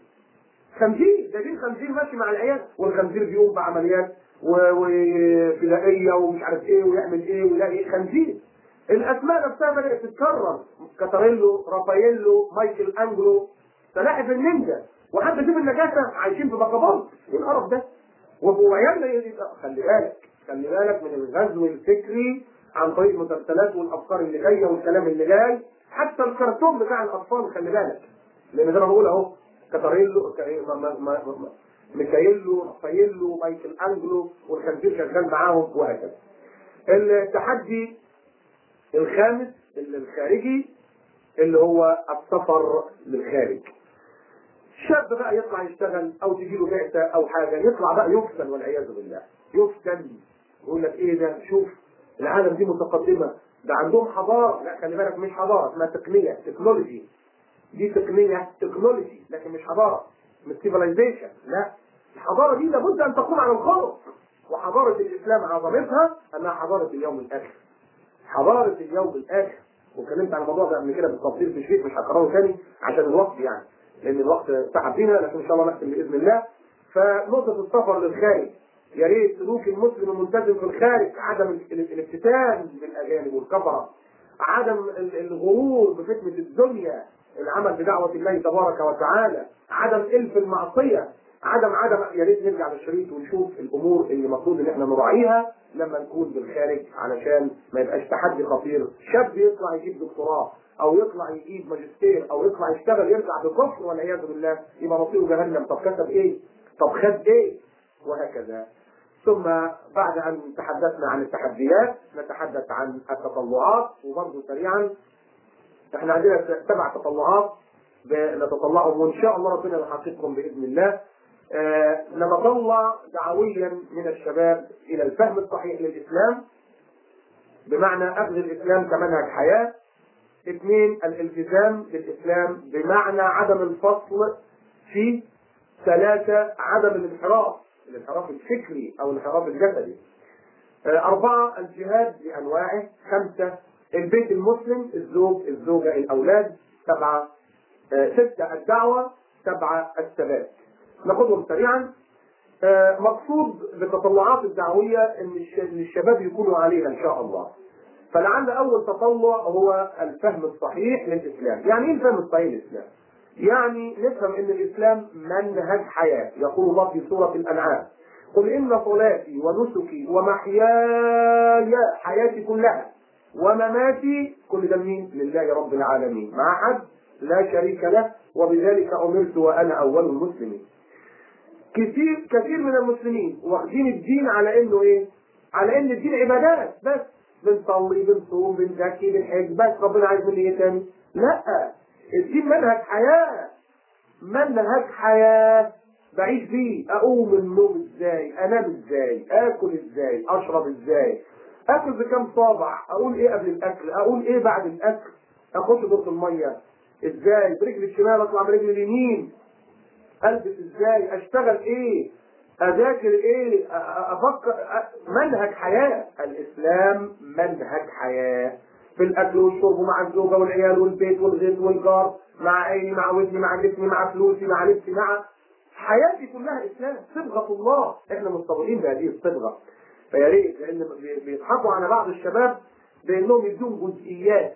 خنزير ده دين خنزير ماشي مع العيال والخنزير بيقوم بعمليات و- وفدائيه ومش عارف ايه ويعمل ايه ويلاقي ايه خنزير الاسماء نفسها بدات تتكرر كاتاريلو رافاييلو مايكل انجلو سلاحف النينجا وحتى شوف النجاسه عايشين في بقبات ايه القرف ده وعيالنا يبقى خلي بالك خلي بالك من الغزو الفكري عن طريق المسلسلات والافكار اللي جايه والكلام اللي جاي حتى الكرتون بتاع الاطفال خلي بالك لان زي ما بقول اهو كاتاريلو كا- ما- ما- ما- ما- ميكايلو رافاييلو مايكل انجلو والخنزير شغال معاهم وهكذا التحدي الخامس اللي الخارجي اللي هو السفر للخارج شاب بقى يطلع يشتغل او تجي له بعثه او حاجه يطلع بقى يفتن والعياذ بالله يفتن يقول لك ايه ده شوف العالم دي متقدمه ده عندهم حضاره لا خلي بالك مش حضاره اسمها تقنيه تكنولوجي دي تقنيه تكنولوجي لكن مش حضاره مش سيفلايزيشن لا الحضاره دي لابد ان تقوم على الخلق وحضاره الاسلام عظمتها انها حضاره اليوم الاخر حضاره اليوم الاخر واتكلمت عن الموضوع ده قبل كده بالتفصيل في شريط مش هكرره تاني عشان الوقت يعني لان الوقت سحب بينا لكن ان شاء الله نختم باذن الله فنقطه السفر للخارج يا ريت سلوك المسلم الملتزم في الخارج عدم ال- ال- الافتتان بالاجانب والكفره عدم ال- الغرور بفتنه الدنيا العمل بدعوه الله تبارك وتعالى عدم الف المعصيه عدم عدم يا ريت نرجع للشريط ونشوف الامور اللي المفروض ان احنا نراعيها لما نكون بالخارج علشان ما يبقاش تحدي خطير شاب يطلع يجيب دكتوراه او يطلع يجيب ماجستير او يطلع يشتغل يرجع بكفر والعياذ بالله يبقى مصيره جهنم طب كسب ايه؟ طب خد ايه؟ وهكذا ثم بعد ان تحدثنا عن التحديات نتحدث عن التطلعات وبرضه سريعا احنا عندنا سبع تطلعات نتطلعهم وان شاء الله ربنا يحققهم باذن الله آه نتطلع دعويا من الشباب الى الفهم الصحيح للاسلام بمعنى اخذ الاسلام كمنهج حياه اثنين الالتزام بالاسلام بمعنى عدم الفصل في ثلاثه عدم الانحراف الانحراف الفكري او الانحراف الجسدي آه اربعه الجهاد بانواعه خمسه البيت المسلم الزوج الزوجه الاولاد سبعه آه ستة الدعوة سبعة الثبات ناخدهم سريعا آه مقصود بالتطلعات الدعوية ان الشباب يكونوا عليها ان شاء الله فلعل اول تطلع هو الفهم الصحيح للاسلام يعني ايه الفهم الصحيح للاسلام يعني نفهم ان الاسلام منهج حياة يقول الله في سورة الانعام قل ان صلاتي ونسكي ومحياي حياتي كلها ومماتي كل ده مين لله رب العالمين مع حد لا شريك له وبذلك امرت وانا اول المسلمين. كثير كثير من المسلمين واخدين الدين على انه ايه؟ على ان الدين عبادات بس بنصلي بنصوم بنزكي بنحج بس ربنا عايز مني ايه تاني؟ لا الدين منهج حياه منهج حياه بعيش فيه اقوم من النوم ازاي؟ انام ازاي؟ اكل ازاي؟ اشرب ازاي؟ اكل بكام صابع؟ اقول ايه قبل الاكل؟ اقول ايه بعد الاكل؟ اخش دورة الميه ازاي برجل الشمال اطلع برجل اليمين البس ازاي اشتغل ايه اذاكر ايه افكر منهج حياه الاسلام منهج حياه في الاكل والشرب مع الزوجه والعيال والبيت والغيط والجار مع عيني مع ودني مع جسمي مع فلوسي مع لبسي مع حياتي كلها اسلام صبغه الله احنا مستغربين بهذه الصبغه فيا ريت لان بيضحكوا على بعض الشباب بانهم يدون جزئيات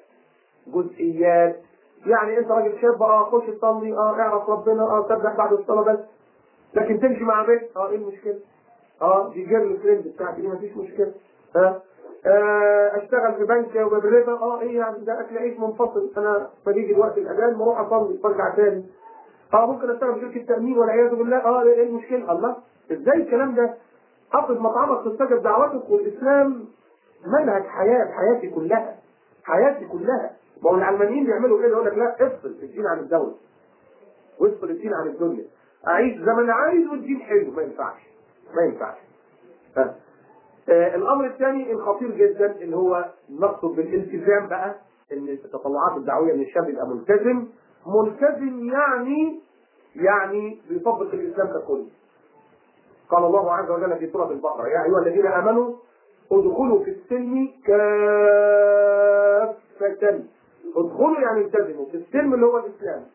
جزئيات يعني انت راجل شاب اه خش تصلي اه اعرف ربنا اه سبح بعد الصلاه بس لكن تمشي مع بيت اه ايه المشكله؟ اه دي جيرل فريند بتاعتي دي مفيش مشكله ها آه اشتغل في بنك وبالربا اه ايه يعني ده اكل عيش منفصل انا بيجي وقت الاذان بروح اصلي برجع تاني اه ممكن اشتغل في شركه تامين والعياذ بالله اه ايه المشكله؟ الله ازاي الكلام ده؟ حافظ مطعمك تستجب دعوتك والاسلام منهج حياه حياتي كلها حياتي كلها ما هو العلمانيين بيعملوا كده يقول لك لا افصل الدين عن الدوله وافصل الدين عن الدنيا اعيش زي ما انا عايز والدين حلو ما ينفعش ما ينفعش ها. آه الامر الثاني الخطير جدا اللي هو نقصد بالالتزام بقى ان التطلعات الدعويه ان الشاب يبقى ملتزم ملتزم يعني يعني بيطبق الاسلام ككل قال الله عز وجل في سوره البقره يا ايها الذين امنوا ادخلوا في السلم كافة ادخلوا يعني التزموا في السلم اللي هو الاسلام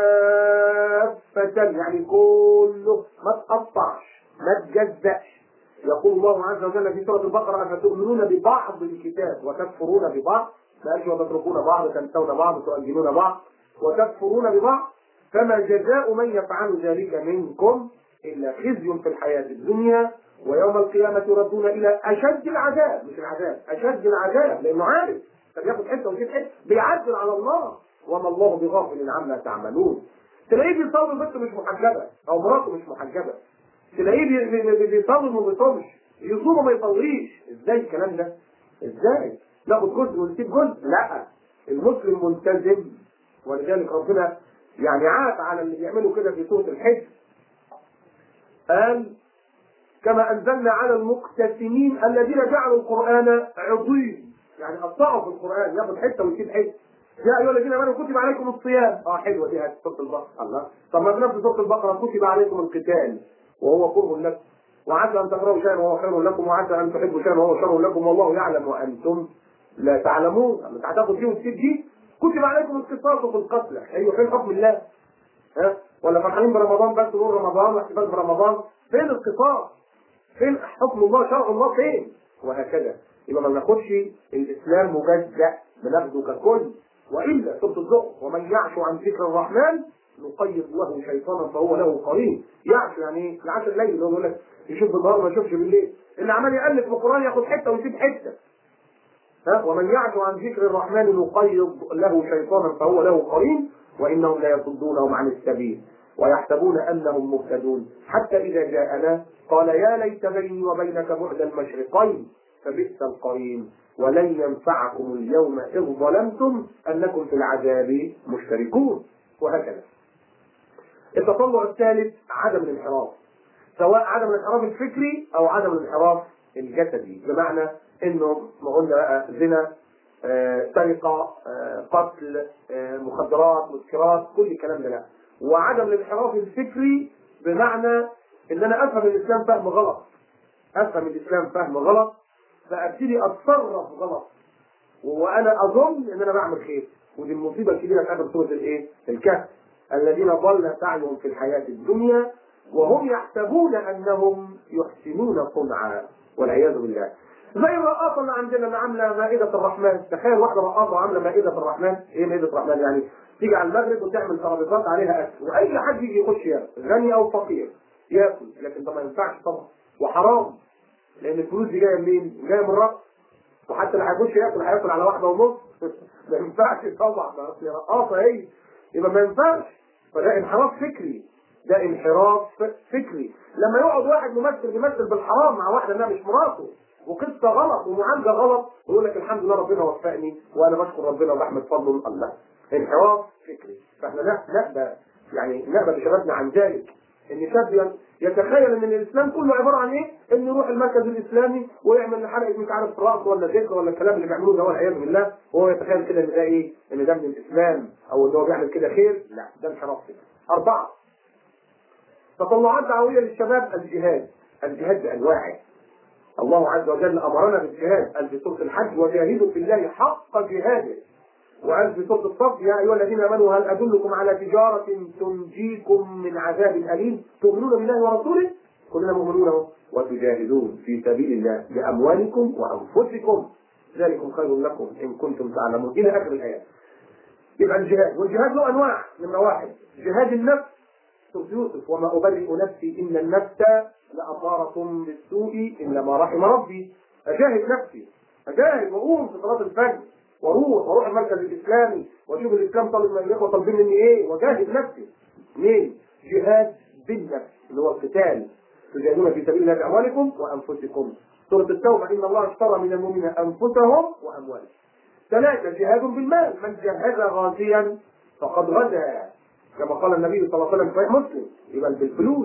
كافة يعني كله ما تقطعش ما تجزأش يقول الله عز وجل في سورة البقرة أفتؤمنون ببعض الكتاب وتكفرون ببعض ما قالش وتتركون بعض وتنسون بعض وتؤجلون بعض وتكفرون ببعض فما جزاء من يفعل ذلك منكم إلا خزي في الحياة الدنيا ويوم القيامة يردون إلى أشد العذاب مش العذاب أشد العذاب لأنه عارف طب ياخد حته ويسيب حته بيعدل على الله وما الله بغافل عما تعملون تلاقيه بيصلي بنته مش محجبه او مراته مش محجبه تلاقيه بيصلي وما بيصومش يصوم وما يصليش ازاي الكلام ده؟ ازاي؟ ناخد جزء ونسيب جزء؟ لا المسلم ملتزم ولذلك ربنا يعني عاد على اللي بيعملوا كده في سوره الحج قال كما انزلنا على المقتسمين الذين جعلوا القران عضين يعني قطعوا في القران ياخد حته ويسيب حته يا ايها الذين امنوا كتب عليكم الصيام اه حلوه دي سوره البقره الله طب ما في نفس سوره البقره كتب عليكم القتال وهو كره لكم وعسى ان تكرهوا شيئا وهو خير لكم وعسى ان تحبوا شيئا وهو شر لكم والله يعلم وانتم لا تعلمون لما هتاخد دي وتسيب دي كتب عليكم القصاص في القتلى ايوه فين حكم الله؟ ها ولا فرحانين برمضان بس نور رمضان واحتفال برمضان فين القصاص؟ فين حكم الله شرع الله فين؟ وهكذا يبقى ما بناخدش الاسلام مجزأ بناخده ككل والا سوره الزخرف ومن يعش عن ذكر الرحمن نقيض له شيطانا فهو له قرين يعش يعني ايه؟ العشر الليل اللي هو يقول لك يشوف بالنهار ما يشوفش بالليل اللي عمال يالف في القران ياخد حته ويسيب حته ها ومن يعش عن ذكر الرحمن نقيض له شيطانا فهو له قرين وانهم لا يصدونهم عن السبيل ويحسبون انهم مهتدون حتى اذا جاءنا قال يا ليت بيني وبينك بعد المشرقين فبئس القرين ولن ينفعكم اليوم اذ ظلمتم انكم في العذاب مشتركون وهكذا التطلع الثالث عدم الانحراف سواء عدم الانحراف الفكري او عدم الانحراف الجسدي بمعنى انه ما قلنا بقى زنا آه، سرقه آه، قتل آه، مخدرات مسكرات كل الكلام ده لا وعدم الانحراف الفكري بمعنى ان انا افهم الاسلام فهم غلط افهم الاسلام فهم غلط فابتدي اتصرف غلط وانا اظن ان انا بعمل خير ودي المصيبه الكبيره في اخر سوره الايه؟ الكهف الذين ضل سعيهم في الحياه الدنيا وهم يحسبون انهم يحسنون صنعا والعياذ بالله زي الرقاصه اللي عندنا اللي عامله مائده الرحمن تخيل واحده رقاصه عامله مائده الرحمن ايه مائده الرحمن يعني تيجي على المغرب وتعمل ترابيزات عليها اكل واي حد يجي يخش ياكل غني او فقير ياكل لكن ده ما ينفعش طبعا وحرام لان الفلوس دي جايه منين؟ جايه من الرقص وحتى اللي هيخش ياكل هياكل على واحده ونص ما ينفعش طبعا ما اصل رقاصه هي يبقى ما ينفعش فده انحراف فكري ده انحراف فكري لما يقعد واحد ممثل بيمثل بالحرام مع واحده انها مش مراته وقصه غلط ومعالجه غلط ويقول لك الحمد لله ربنا وفقني وانا بشكر ربنا وبحمد فضله من الله انحراف فكري فاحنا نقبل يعني نقبل بشبابنا عن ذلك ان شاب يتخيل ان الاسلام كله عباره عن ايه؟ انه يروح المركز الاسلامي ويعمل حلقه مش عارف رقص ولا ذكر ولا الكلام اللي بيعملوه ده والعياذ بالله وهو يتخيل كده ان ده ايه؟ ان ده من الاسلام او ان هو بيعمل كده خير لا ده انحراف فكري. اربعه تطلعات دعويه للشباب الجهاد الجهاد بانواعه الله عز وجل امرنا بالجهاد قال في سوره الحج وجاهدوا في الله حق جهاده وقال في سوره الصف يا ايها الذين امنوا هل ادلكم على تجاره تنجيكم من عذاب اليم تؤمنون بالله ورسوله كلنا مؤمنون اهو وتجاهدون في سبيل الله باموالكم وانفسكم ذلكم خير لكم ان كنتم تعلمون الى اخر الايات يبقى الجهاد والجهاد له انواع من واحد جهاد النفس سوره يوسف وما ابرئ نفسي ان النفس لأمارة بالسوء إلا ما رحم ربي أجاهد نفسي أجاهد وأقوم في صلاة الفجر وأروح وأروح المركز الإسلامي وأشوف الإسلام طالب من الإخوة طالبين مني إيه وأجاهد نفسي اثنين جهاد بالنفس اللي هو القتال تجاهدون في سبيل الله بأموالكم وأنفسكم سورة التوبة إن الله اشترى من المؤمنين أنفسهم وأموالهم ثلاثة جهاد بالمال من جهز غازيا فقد غزا كما قال النبي صلى الله عليه وسلم في صحيح مسلم يبقى بالفلوس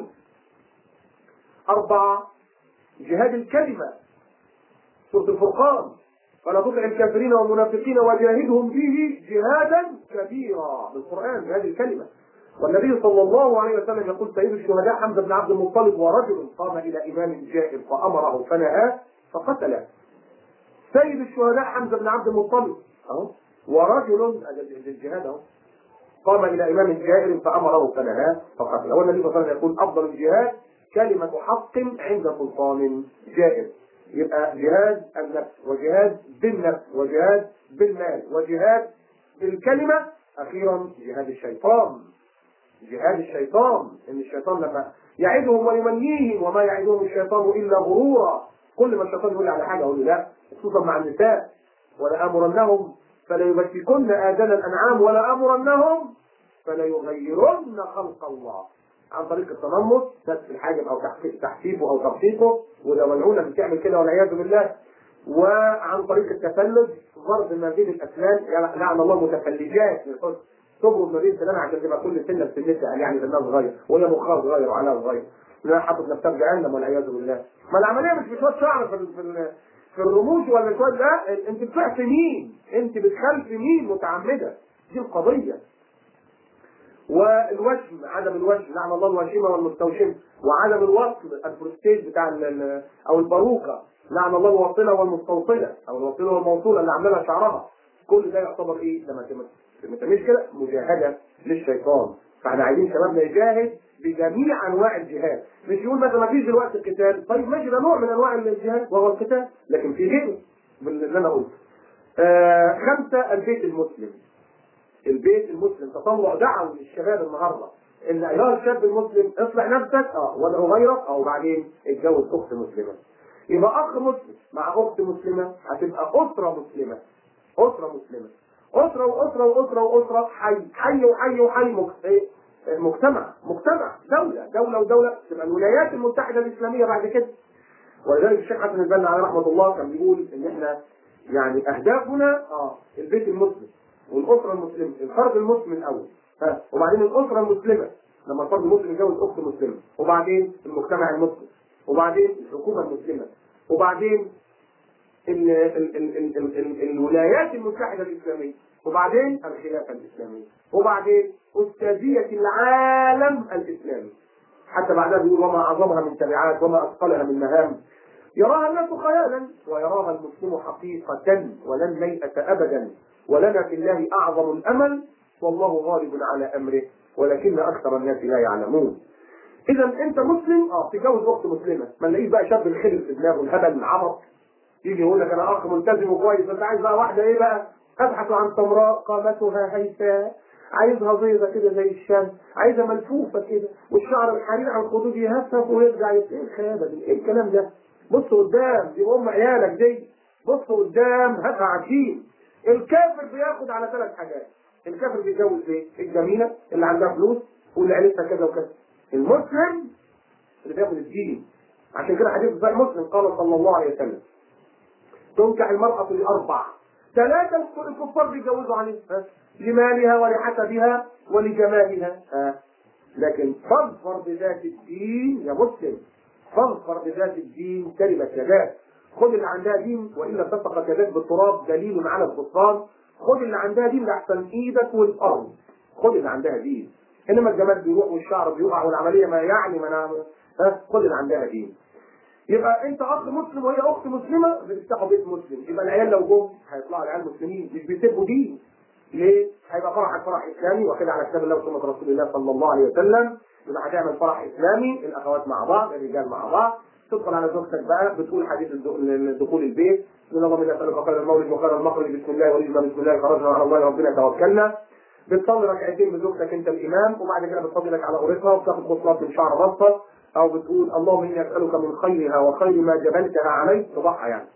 أربعة جهاد الكلمة سورة الفرقان فلا تطع الكافرين والمنافقين وجاهدهم به جهادا كبيرا بالقرآن جهاد الكلمة والنبي صلى الله عليه وسلم يقول سيد الشهداء حمزة بن عبد المطلب ورجل قام إلى إمام جائر فأمره فنهاه فقتله سيد الشهداء حمزة بن عبد المطلب أهو ورجل الجهاد أهو قام إلى إمام جائر فأمره فنهاه فقتله والنبي صلى الله عليه وسلم يقول أفضل الجهاد كلمة حق عند سلطان جائر يبقى جهاد النفس وجهاد بالنفس وجهاد بالمال وجهاد بالكلمة أخيرا جهاد الشيطان جهاد الشيطان إن الشيطان لما يعدهم ويمنيهم وما يعدهم الشيطان إلا غرورا كل ما الشيطان يقول على حاجة أقول له لا خصوصا مع النساء ولآمرنهم فليبتكن آذان الأنعام ولآمرنهم فليغيرن خلق الله عن طريق التنمر نفس الحاجب او تحسيبه او تبسيطه وده ملعونه بتعمل كده والعياذ بالله وعن طريق التفلج ضرب مزيد الاسنان لعن الله متفلجات للحسن تبرد مزيد السنان عشان تبقى كل سنه بسنتها يعني بالناس صغير وهي مخها صغير وعليها صغير انها حاطط نفسها في جهنم والعياذ بالله ما العمليه مش بشويه شعر في في في الرموش ولا شويه لا انت بتعفي مين؟ انت بتخلفي مين متعمده؟ دي القضيه والوشم عدم الوشم لعن الله الواشمه والمستوشمه وعدم الوصل البروستيج بتاع او الباروكه لعن الله الواصله والمستوصله او الواصله والموصوله اللي عامله شعرها كل ده يعتبر ايه لما ما تعملش كده مجاهده للشيطان فاحنا عايزين شبابنا يجاهد بجميع انواع الجهاد مش يقول مثلا ما فيش دلوقتي قتال طيب ماشي ده نوع من انواع الجهاد وهو القتال لكن في غيره باللي انا قلته آه خمسه البيت المسلم البيت المسلم تطوع دعوي للشباب النهارده ان ايها الشاب المسلم اصلح نفسك اه وادعو غيرك اه وبعدين اتجوز اخت مسلمه يبقى اخ مسلم مع اخت مسلمه هتبقى اسره مسلمه اسره مسلمه اسره واسره واسره واسره حي حي وحي وحي مك... مجتمع مجتمع دولة دولة ودولة تبقى الولايات المتحدة الإسلامية بعد كده ولذلك الشيخ حسن البنا عليه رحمة الله كان بيقول إن إحنا يعني أهدافنا اه البيت المسلم والأسرة المسلمة الفرد المسلم الأول ها وبعدين الأسرة المسلمة لما الفرد المسلم يتجوز أخت مسلمة وبعدين المجتمع المسلم وبعدين الحكومة المسلمة وبعدين ال ال ال ال ال ال الولايات المتحدة الإسلامية وبعدين الخلافة الإسلامية وبعدين أستاذية العالم الإسلامي حتى بعدها بيقول وما أعظمها من تبعات وما أثقلها من مهام يراها الناس خيالا ويراها المسلم حقيقة ولن نيأس أبدا ولنا في الله أعظم الأمل والله غالب على أمره ولكن أكثر الناس لا يعلمون إذا أنت مسلم أه تتجوز أخت مسلمة ما نلاقيش بقى شاب الخلف في دماغه الهبل العبط يجي يقول لك أنا أخ ملتزم وكويس أنت عايز بقى واحدة إيه بقى؟ أبحث عن سمراء قامتها هيفاء عايزها بيضة كده زي الشمس عايزها ملفوفة كده والشعر الحرير على الخدود يهفف ويرجع يت- ايه الخيابة دي ايه الكلام ده بص قدام دي ام عيالك دي بص قدام هاتها عشيم الكافر بياخد على ثلاث حاجات الكافر بيتجوز ايه الجميلة اللي عندها فلوس واللي عيلتها كذا وكذا المسلم اللي بياخد الدين عشان كده حديث صحيح مسلم قال صلى الله عليه وسلم تنكح المرأة لأربع ثلاثة الكفار بيتجوزوا عليها ها؟ لمالها ولحسبها ولجمالها ها؟ لكن فاظفر بذات الدين يا مسلم فاظفر بذات الدين كلمة يداك خد اللي عندها دين وإلا تصق يداك بالتراب دليل على البطلان خد اللي عندها دين لأحسن إيدك والأرض خد اللي عندها دين إنما الجمال بيروح والشعر بيقع والعملية ما يعني ما أنا ها خد اللي عندها دين يبقى انت اخ مسلم وهي اخت مسلمه بتفتحوا بيت مسلم يبقى العيال لو جم هيطلعوا العيال مسلمين مش بيسيبوا دين ليه؟ هيبقى فرحك فرح اسلامي واخد على كتاب الله وسنه رسول الله صلى الله عليه وسلم يبقى هتعمل فرح اسلامي الاخوات مع بعض الرجال مع بعض تدخل على زوجتك بقى بتقول حديث الدخول- دخول البيت من اللهم انا اسالك خير المولد وخير المخرج بسم الله ورزقنا بسم الله خرجنا على الله ربنا توكلنا بتصلي ركعتين بزوجتك انت الامام وبعد كده بتصلي لك على قرصها وبتاخد بصلات من شعر بسطه او بتقول اللهم اني اسالك من خيرها وخير ما جبلتها عليه تضحى يعني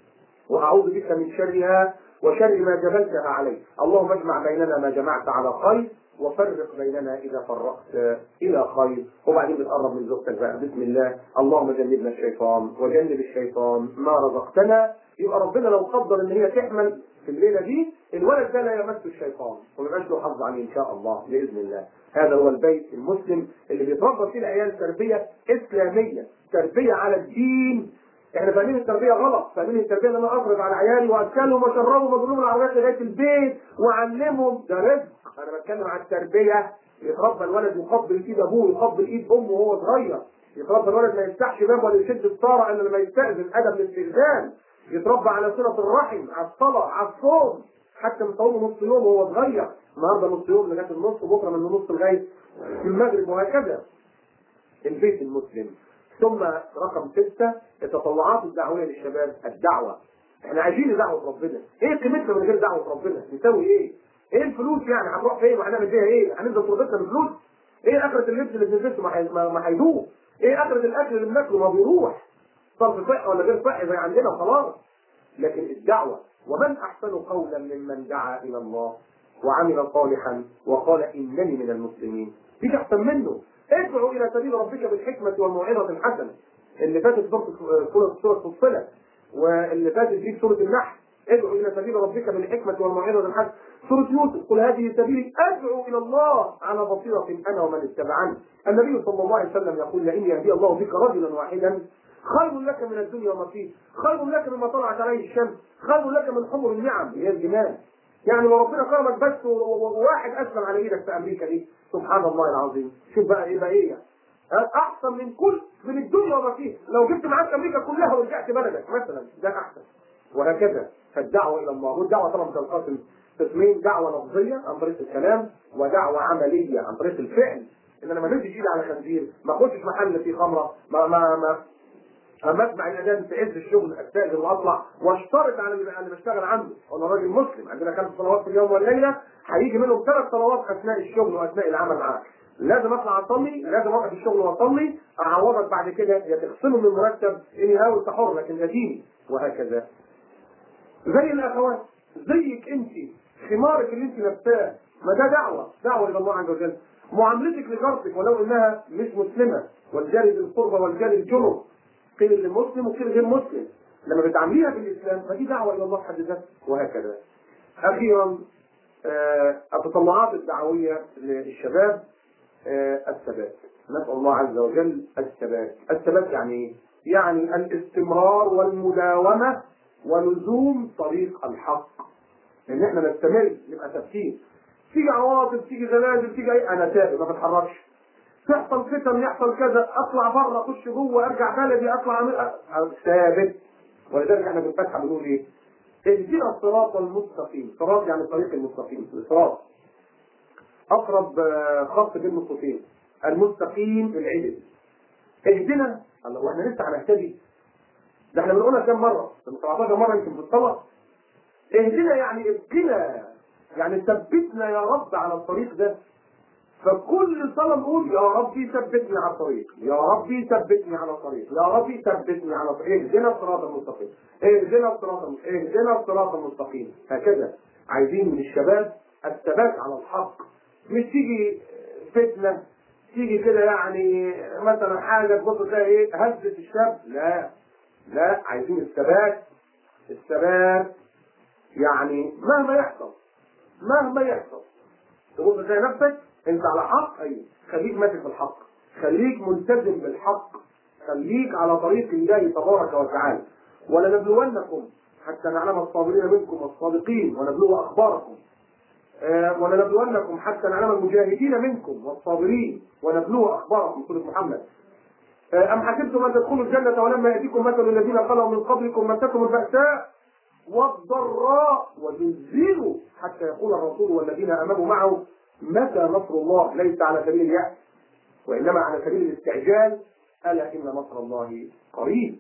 واعوذ بك من شرها وشر ما جبلتها عليه اللهم اجمع بيننا ما جمعت على خير وفرق بيننا اذا فرقت الى خير وبعدين بتقرب من زوجتك بقى بسم الله اللهم جنبنا الشيطان وجنب الشيطان ما رزقتنا يبقى ربنا لو قدر ان هي تحمل في الليله دي الولد ده لا يمس الشيطان وما يبقاش له حظ عليه ان شاء الله باذن الله هذا هو البيت المسلم اللي بيتربى فيه العيال تربيه اسلاميه تربيه على الدين احنا فاهمين التربيه غلط فاهمين التربيه ان انا اضرب على عيالي واكلهم واشربهم واجيب لهم العربيات لغايه البيت واعلمهم ده رزق انا بتكلم عن التربيه يتربى الولد يقبل ايد ابوه يقبل ايد امه وهو صغير يتربى الولد ما يفتحش باب ولا يشد الطاره الا لما يستاذن ادب الاستئذان يتربى على صله الرحم على الصلاه على الصوم حتى من صوم نص يوم وهو صغير النهارده نص يوم لغايه النص وبكره من النص لغايه المغرب وهكذا البيت المسلم ثم رقم ستة التطلعات الدعوية للشباب الدعوة احنا عايزين دعوة ربنا ايه قيمتنا من غير دعوة ربنا نسوي ايه ايه الفلوس يعني هنروح فين وهنعمل بيها ايه هننزل تربتنا بفلوس ايه اخرة اللبس اللي بنلبسه ما هي- ما ما هيدوب ايه اخرة الاكل اللي بناكله ما بيروح صرف صحي ولا غير صحي زي عندنا خلاص لكن الدعوة ومن أحسن قولا ممن دعا إلى الله وعمل صالحا وقال إنني من المسلمين مفيش أحسن منه ادعو إلى سبيل ربك بالحكمة والموعظة الحسنة اللي فاتت سورة سورة سورة فصلت واللي فاتت دي سورة النحل ادعو إلى سبيل ربك بالحكمة والموعظة الحسنة سورة يوسف قل هذه سبيلي أدعو إلى الله على بصيرة أنا ومن اتبعني النبي صلى الله عليه وسلم يقول لئن يهدي الله بك رجلا واحدا خير لك من الدنيا وما فيه خير لك مما طلعت عليه الشمس خير لك من حمر النعم اللي هي الجمال يعني لو ربنا كرمك بس و- و- وواحد اسلم على ايدك في امريكا دي سبحان الله العظيم شوف بقى ايه بقى ايه ها؟ احسن من كل من الدنيا وما فيه لو جبت معاك امريكا كلها ورجعت بلدك مثلا ده احسن وهكذا فالدعوه الى الله والدعوه طبعا بتنقسم قسمين دعوه لفظيه عن طريق الكلام ودعوه عمليه عن طريق الفعل ان انا ما نمشي ايدي على خنزير ما اخشش محل فيه خمره ما ما ما اما اسمع الاذان في عز الشغل استاذن واطلع واشترط على اللي اللي بشتغل عنده انا راجل مسلم عندنا خمس صلوات في اليوم والليله هيجي منهم ثلاث صلوات اثناء الشغل واثناء العمل معاك لازم اطلع اصلي لازم اقف في الشغل واصلي اعوضك بعد كده يا تخصمه من المرتب اني هاوي حر لكن ده ديني وهكذا زي الاخوات زيك انت خمارك اللي انت لابساه ما ده دعوه دعوه الى الله عز وجل معاملتك لجارتك ولو انها مش مسلمه والجار ذي القربى والجار الجنب قيل للمسلم وقيل غير مسلم لما بتعامليها بالاسلام فدي دعوه الى الله في حد ذاتها وهكذا. اخيرا آه، التطلعات الدعويه للشباب آه، الثبات. نسال الله عز وجل الثبات، الثبات يعني ايه؟ يعني الاستمرار والمداومه ولزوم طريق الحق. ان احنا نستمر نبقى ثابتين. تيجي عواطف تيجي زلازل تيجي اي انا ثابت ما بتحركش. تحصل فتن يحصل كذا اطلع بره اخش جوه ارجع بلدي اطلع اعمل أ- ثابت ولذلك احنا في الفاتحه بنقول ايه؟ اهدنا الصراط المستقيم، صراط يعني الطريق المستقيم، الصراط اقرب آه، خط بين الخطين المستقيم العدل اهدنا الله واحنا لسه هنهتدي ده احنا بنقولها كام مره؟ 17 مره يمكن في الصلاه اهدنا يعني ابقنا يعني ثبتنا يا رب على الطريق ده فكل صلاة نقول يا ربي ثبتني على الطريق يا ربي ثبتني على الطريق يا ربي ثبتني على الطريق اهدنا الصراط المستقيم اهدنا الصراط المستقيم اهدنا الصراط المستقيم هكذا عايزين من الشباب الثبات على الحق مش تيجي فتنة تيجي كده يعني مثلا حاجة تبص تلاقي ايه هزت الشاب لا لا عايزين الثبات الثبات يعني مهما يحصل مهما يحصل تبص تلاقي نفسك انت على حق ايوه خليك ماسك في الحق خليك ملتزم بالحق خليك على طريق الله تبارك وتعالى ولنبلونكم حتى نعلم الصابرين منكم والصادقين ونبلو اخباركم آه ولنبلونكم حتى نعلم المجاهدين منكم والصابرين ونبلو اخباركم سوره محمد آه ام حسبتم ان تدخلوا الجنه ولما ياتيكم مثل الذين خلوا من قبلكم مستهم الباساء والضراء وزلزلوا حتى يقول الرسول والذين امنوا معه متى نصر الله ليس على سبيل اليأس وإنما على سبيل الاستعجال ألا إن نصر الله قريب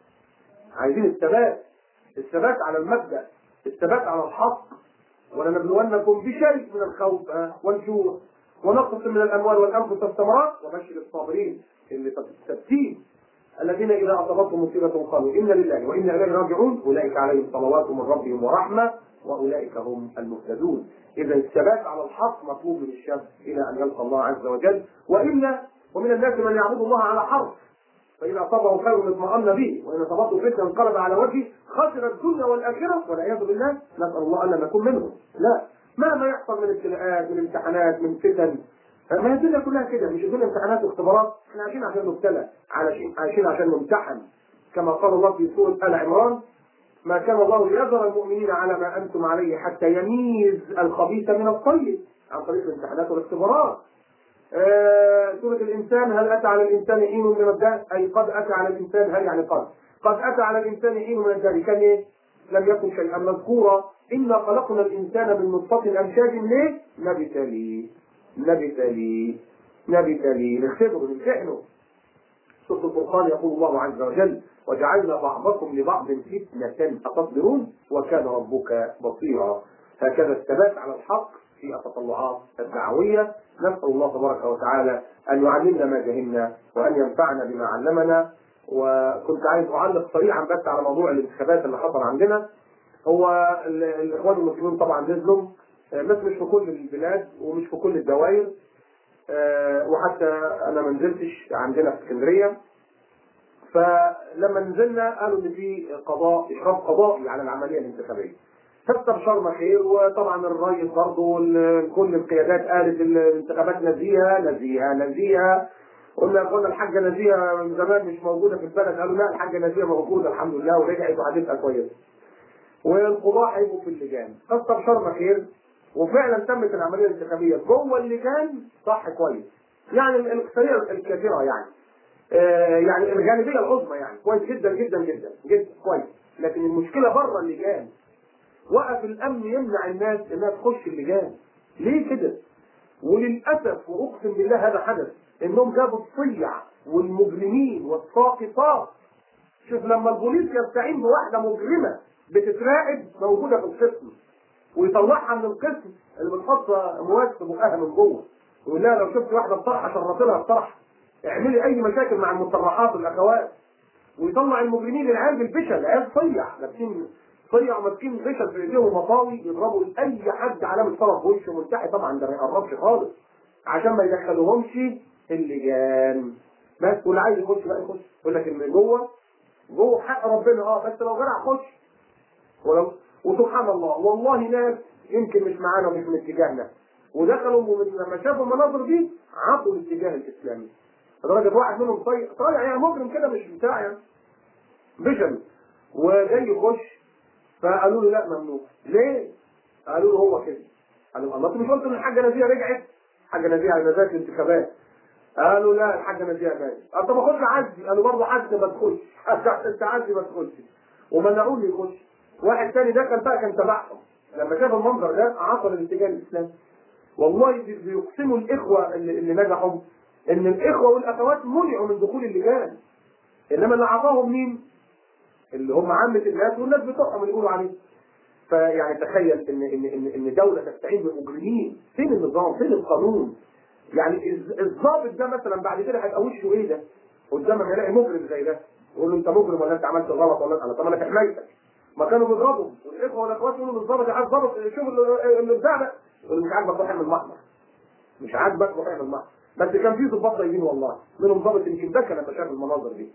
عايزين الثبات الثبات على المبدأ الثبات على الحق ولنبلونكم بشيء من الخوف آه، والجوع ونقص من الأموال والأنفس والثمرات وبشر الصابرين اللي ثابتين الذين إذا أصابتهم مصيبة قالوا إنا لله وإنا إليه راجعون أولئك عليهم صلوات من ربهم ورحمة وأولئك هم المهتدون إذا الثبات على الحق مطلوب من الشاب إلى أن يلقى الله عز وجل وإلا ومن الناس من يعبد الله على حرف فإذا أصابه خير اطمأن به وإن أصابته فتنة انقلب على وجهه خسر الدنيا والآخرة والعياذ بالله نسأل الله ألا نكون منهم لا مهما يحصل من ابتلاءات من امتحانات من فتن ما هي الدنيا كلها كده مش الدنيا امتحانات واختبارات احنا عايشين عشان نبتلى عايشين عايشين عشان نمتحن كما قال الله في سورة آل عمران ما كان الله ليذر المؤمنين على ما انتم عليه حتى يميز الخبيث من الطيب عن طريق الامتحانات والاختبارات. آه سورة الإنسان هل أتى على الإنسان حين من الدهر أي قد أتى على الإنسان هل يعني قد قد أتى على الإنسان حين من الدهر كان إيه؟ لم يكن شيئا مذكورا إنا خلقنا الإنسان من نطفة أمشاج ليه؟ نبتليه نبتليه نبتليه نختبره نمتحنه سورة الفرقان يقول الله عز وجل وجعلنا بعضكم لبعض فتنة أتصبرون وكان ربك بصيرا هكذا الثبات على الحق في التطلعات الدعوية نسأل الله تبارك وتعالى أن يعلمنا ما جهلنا وأن ينفعنا بما علمنا وكنت عايز أعلق سريعا بس على موضوع الانتخابات اللي حصل عندنا هو ال- الإخوان المسلمين طبعا نزلوا آه، بس مش في كل البلاد ومش في كل الدوائر آه، وحتى أنا ما نزلتش عندنا في اسكندرية فلما نزلنا قالوا ان في قضاء اشراف قضائي على العمليه الانتخابيه. فاستبشرنا خير وطبعا الرئيس برضه وال- كل القيادات قالت الانتخابات نزيهه نزيهه نزيهه قلنا يا اخوانا الحاجه نزيهه من زمان مش موجوده في البلد قالوا لا الحاجه نزيهه موجوده الحمد لله ورجعت وهتبقى كويسه. والقضاء هيبقوا في اللجان فاستبشرنا خير وفعلا تمت العمليه الانتخابيه جوه اللجان صح كويس. يعني الاكثريه الكثيره يعني. آه، يعني الغالبيه العظمى يعني كويس جدا جدا جدا جدا كويس لكن المشكله بره اللجان وقف الامن يمنع الناس انها تخش اللجان ليه كده؟ وللاسف واقسم بالله هذا حدث انهم جابوا الصيع والمجرمين والساقطات شوف لما البوليس يستعين بواحده مجرمه بتتراقب موجوده في القسم ويطلعها من القسم اللي بتحط مواد في بقها من جوه يقول لها لو شفت واحده بطرحه شرط لها الطرح اعملي اي مشاكل مع المطرحات والاخوات ويطلع المجرمين العيال بالفشل العيال صيع لابسين صيع وماسكين فشل في ايديهم مطاوي يضربوا اي حد علامه طرف في وشه ملتحي طبعا ده ما يقربش خالص عشان ما يدخلوهمش اللجان بس واللي عايز يخش بقى يخش يقول لك ان جوه جوه حق ربنا اه بس لو جرع خش ولو وسبحان الله والله ناس يمكن مش معانا ومش من اتجاهنا ودخلوا ومن لما شافوا المناظر دي عطوا الاتجاه الاسلامي لدرجه واحد منهم طيب طالع يعني مجرم كده مش بتاع يعني فيجن وجاي يخش فقالوا له لا ممنوع ليه؟ قالوا له هو كده قالوا الله انتوا مش قلتوا ان الحاجه نزيه رجعت؟ الحاجه نزيه على نزاهه الانتخابات قالوا لا الحاجه نزيه ماتت قال طب اخش عزي قالوا برضه عزي ما تخش انت عزي ما تخش ومنعوه اللي يخش واحد تاني دخل بقى كان تبعهم لما شاف المنظر ده عصر الاتجاه الاسلامي والله بي- بيقسموا الاخوه اللي, اللي نجحوا ان الاخوه والاخوات منعوا من دخول اللجان انما اللي اعطاهم مين؟ اللي هم عامه الناس والناس بتوعهم اللي يقولوا عليه فيعني تخيل ان ان ان ان دوله تستعين بالمجرمين فين النظام؟ فين القانون؟ يعني الز- الضابط ده مثلا بعد كده هيبقى وشه ايه ده؟ قدام ما يلاقي مجرم زي ده يقول له انت مجرم ولا انت عملت غلط ولا انا طب انا في حمايتك ما كانوا بيضربوا والاخوه والاخوات يقولوا للضابط عايز ضابط شوف اللي- اللي بتاع ده يقول له مش عاجبك روح اعمل محضر مش عاجبك روح اعمل محضر بس كان في ضباط طيبين والله منهم ضابط يمكن بكى لما شاف المناظر دي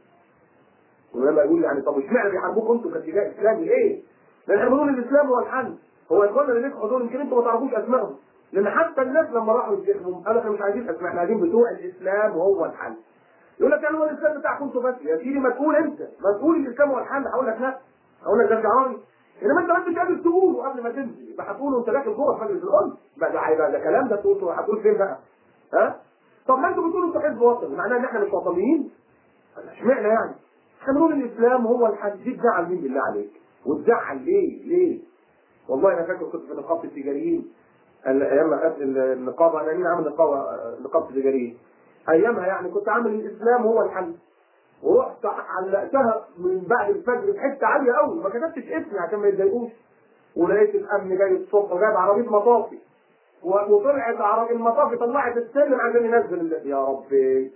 ولما يقول يعني طب اشمعنى بيحاربوكم انتوا كاتجاه اسلامي ليه؟ لان احنا بنقول الاسلام هو الحل هو اخواننا اللي نجحوا دول يمكن انتوا ما تعرفوش اسمائهم لان حتى الناس لما راحوا ينتخبوا قالوا احنا مش عايزين اسماء احنا عايزين بتوع الاسلام هو الحل يقول لك يعني هو الاسلام بتاعكم انتوا بس يا سيدي ما تقول انت ما تقول الاسلام هو الحل هقول لك لا هقول لك ده شعاري انما انت ما انتش قادر تقوله قبل ما تنزل يبقى هتقوله وانت داخل جوه في مجلس الامه بقى ده هيبقى ده كلام ده تقول هتقول فين بقى؟ ها؟ طب ما انتوا بتقولوا انتوا حزب وطني معناه ان احنا مش وطنيين؟ اشمعنى يعني؟ احنا بنقول الاسلام هو الحل دي تزعل مين بالله عليك؟ وتزعل ليه؟ ليه؟ والله انا فاكر كنت في نقابه التجاريين ال- ايام ما خدت ال- النقابه انا مين عامل نقابه نقابه التجاريين ايامها يعني كنت عامل الاسلام هو الحل ورحت علقتها من بعد الفجر في حته عاليه قوي ما كتبتش اسمي عشان ما يتضايقوش ولقيت الامن جاي الصبح وجايب عربيه مطافي و- وطلعت عربيه المطافي طلعت السلم عشان ينزل ال- يا ربي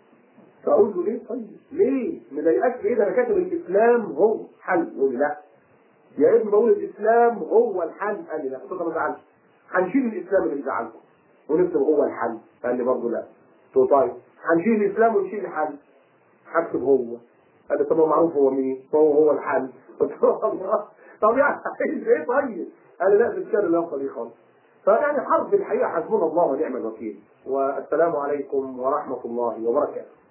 فاقول له ليه طيب ليه مضايقاك في ايه ده انا كاتب الاسلام هو حل يقول لي لا يا ابني بقول الاسلام هو الحل قال لي لا قلت له ما تزعلش هنشيل الاسلام اللي بيزعلكم ونكتب هو الحل قال لي برضه لا قلت له طيب هنشيل الاسلام ونشيل الحل هكتب هو قال لي طب ما معروف هو مين هو هو الحل قلت له الله طب يعني عايز ايه طيب قال لي لا تتشال اللفظه دي خالص فيعني حرف الحقيقه حسبنا الله ونعم الوكيل والسلام عليكم ورحمه الله وبركاته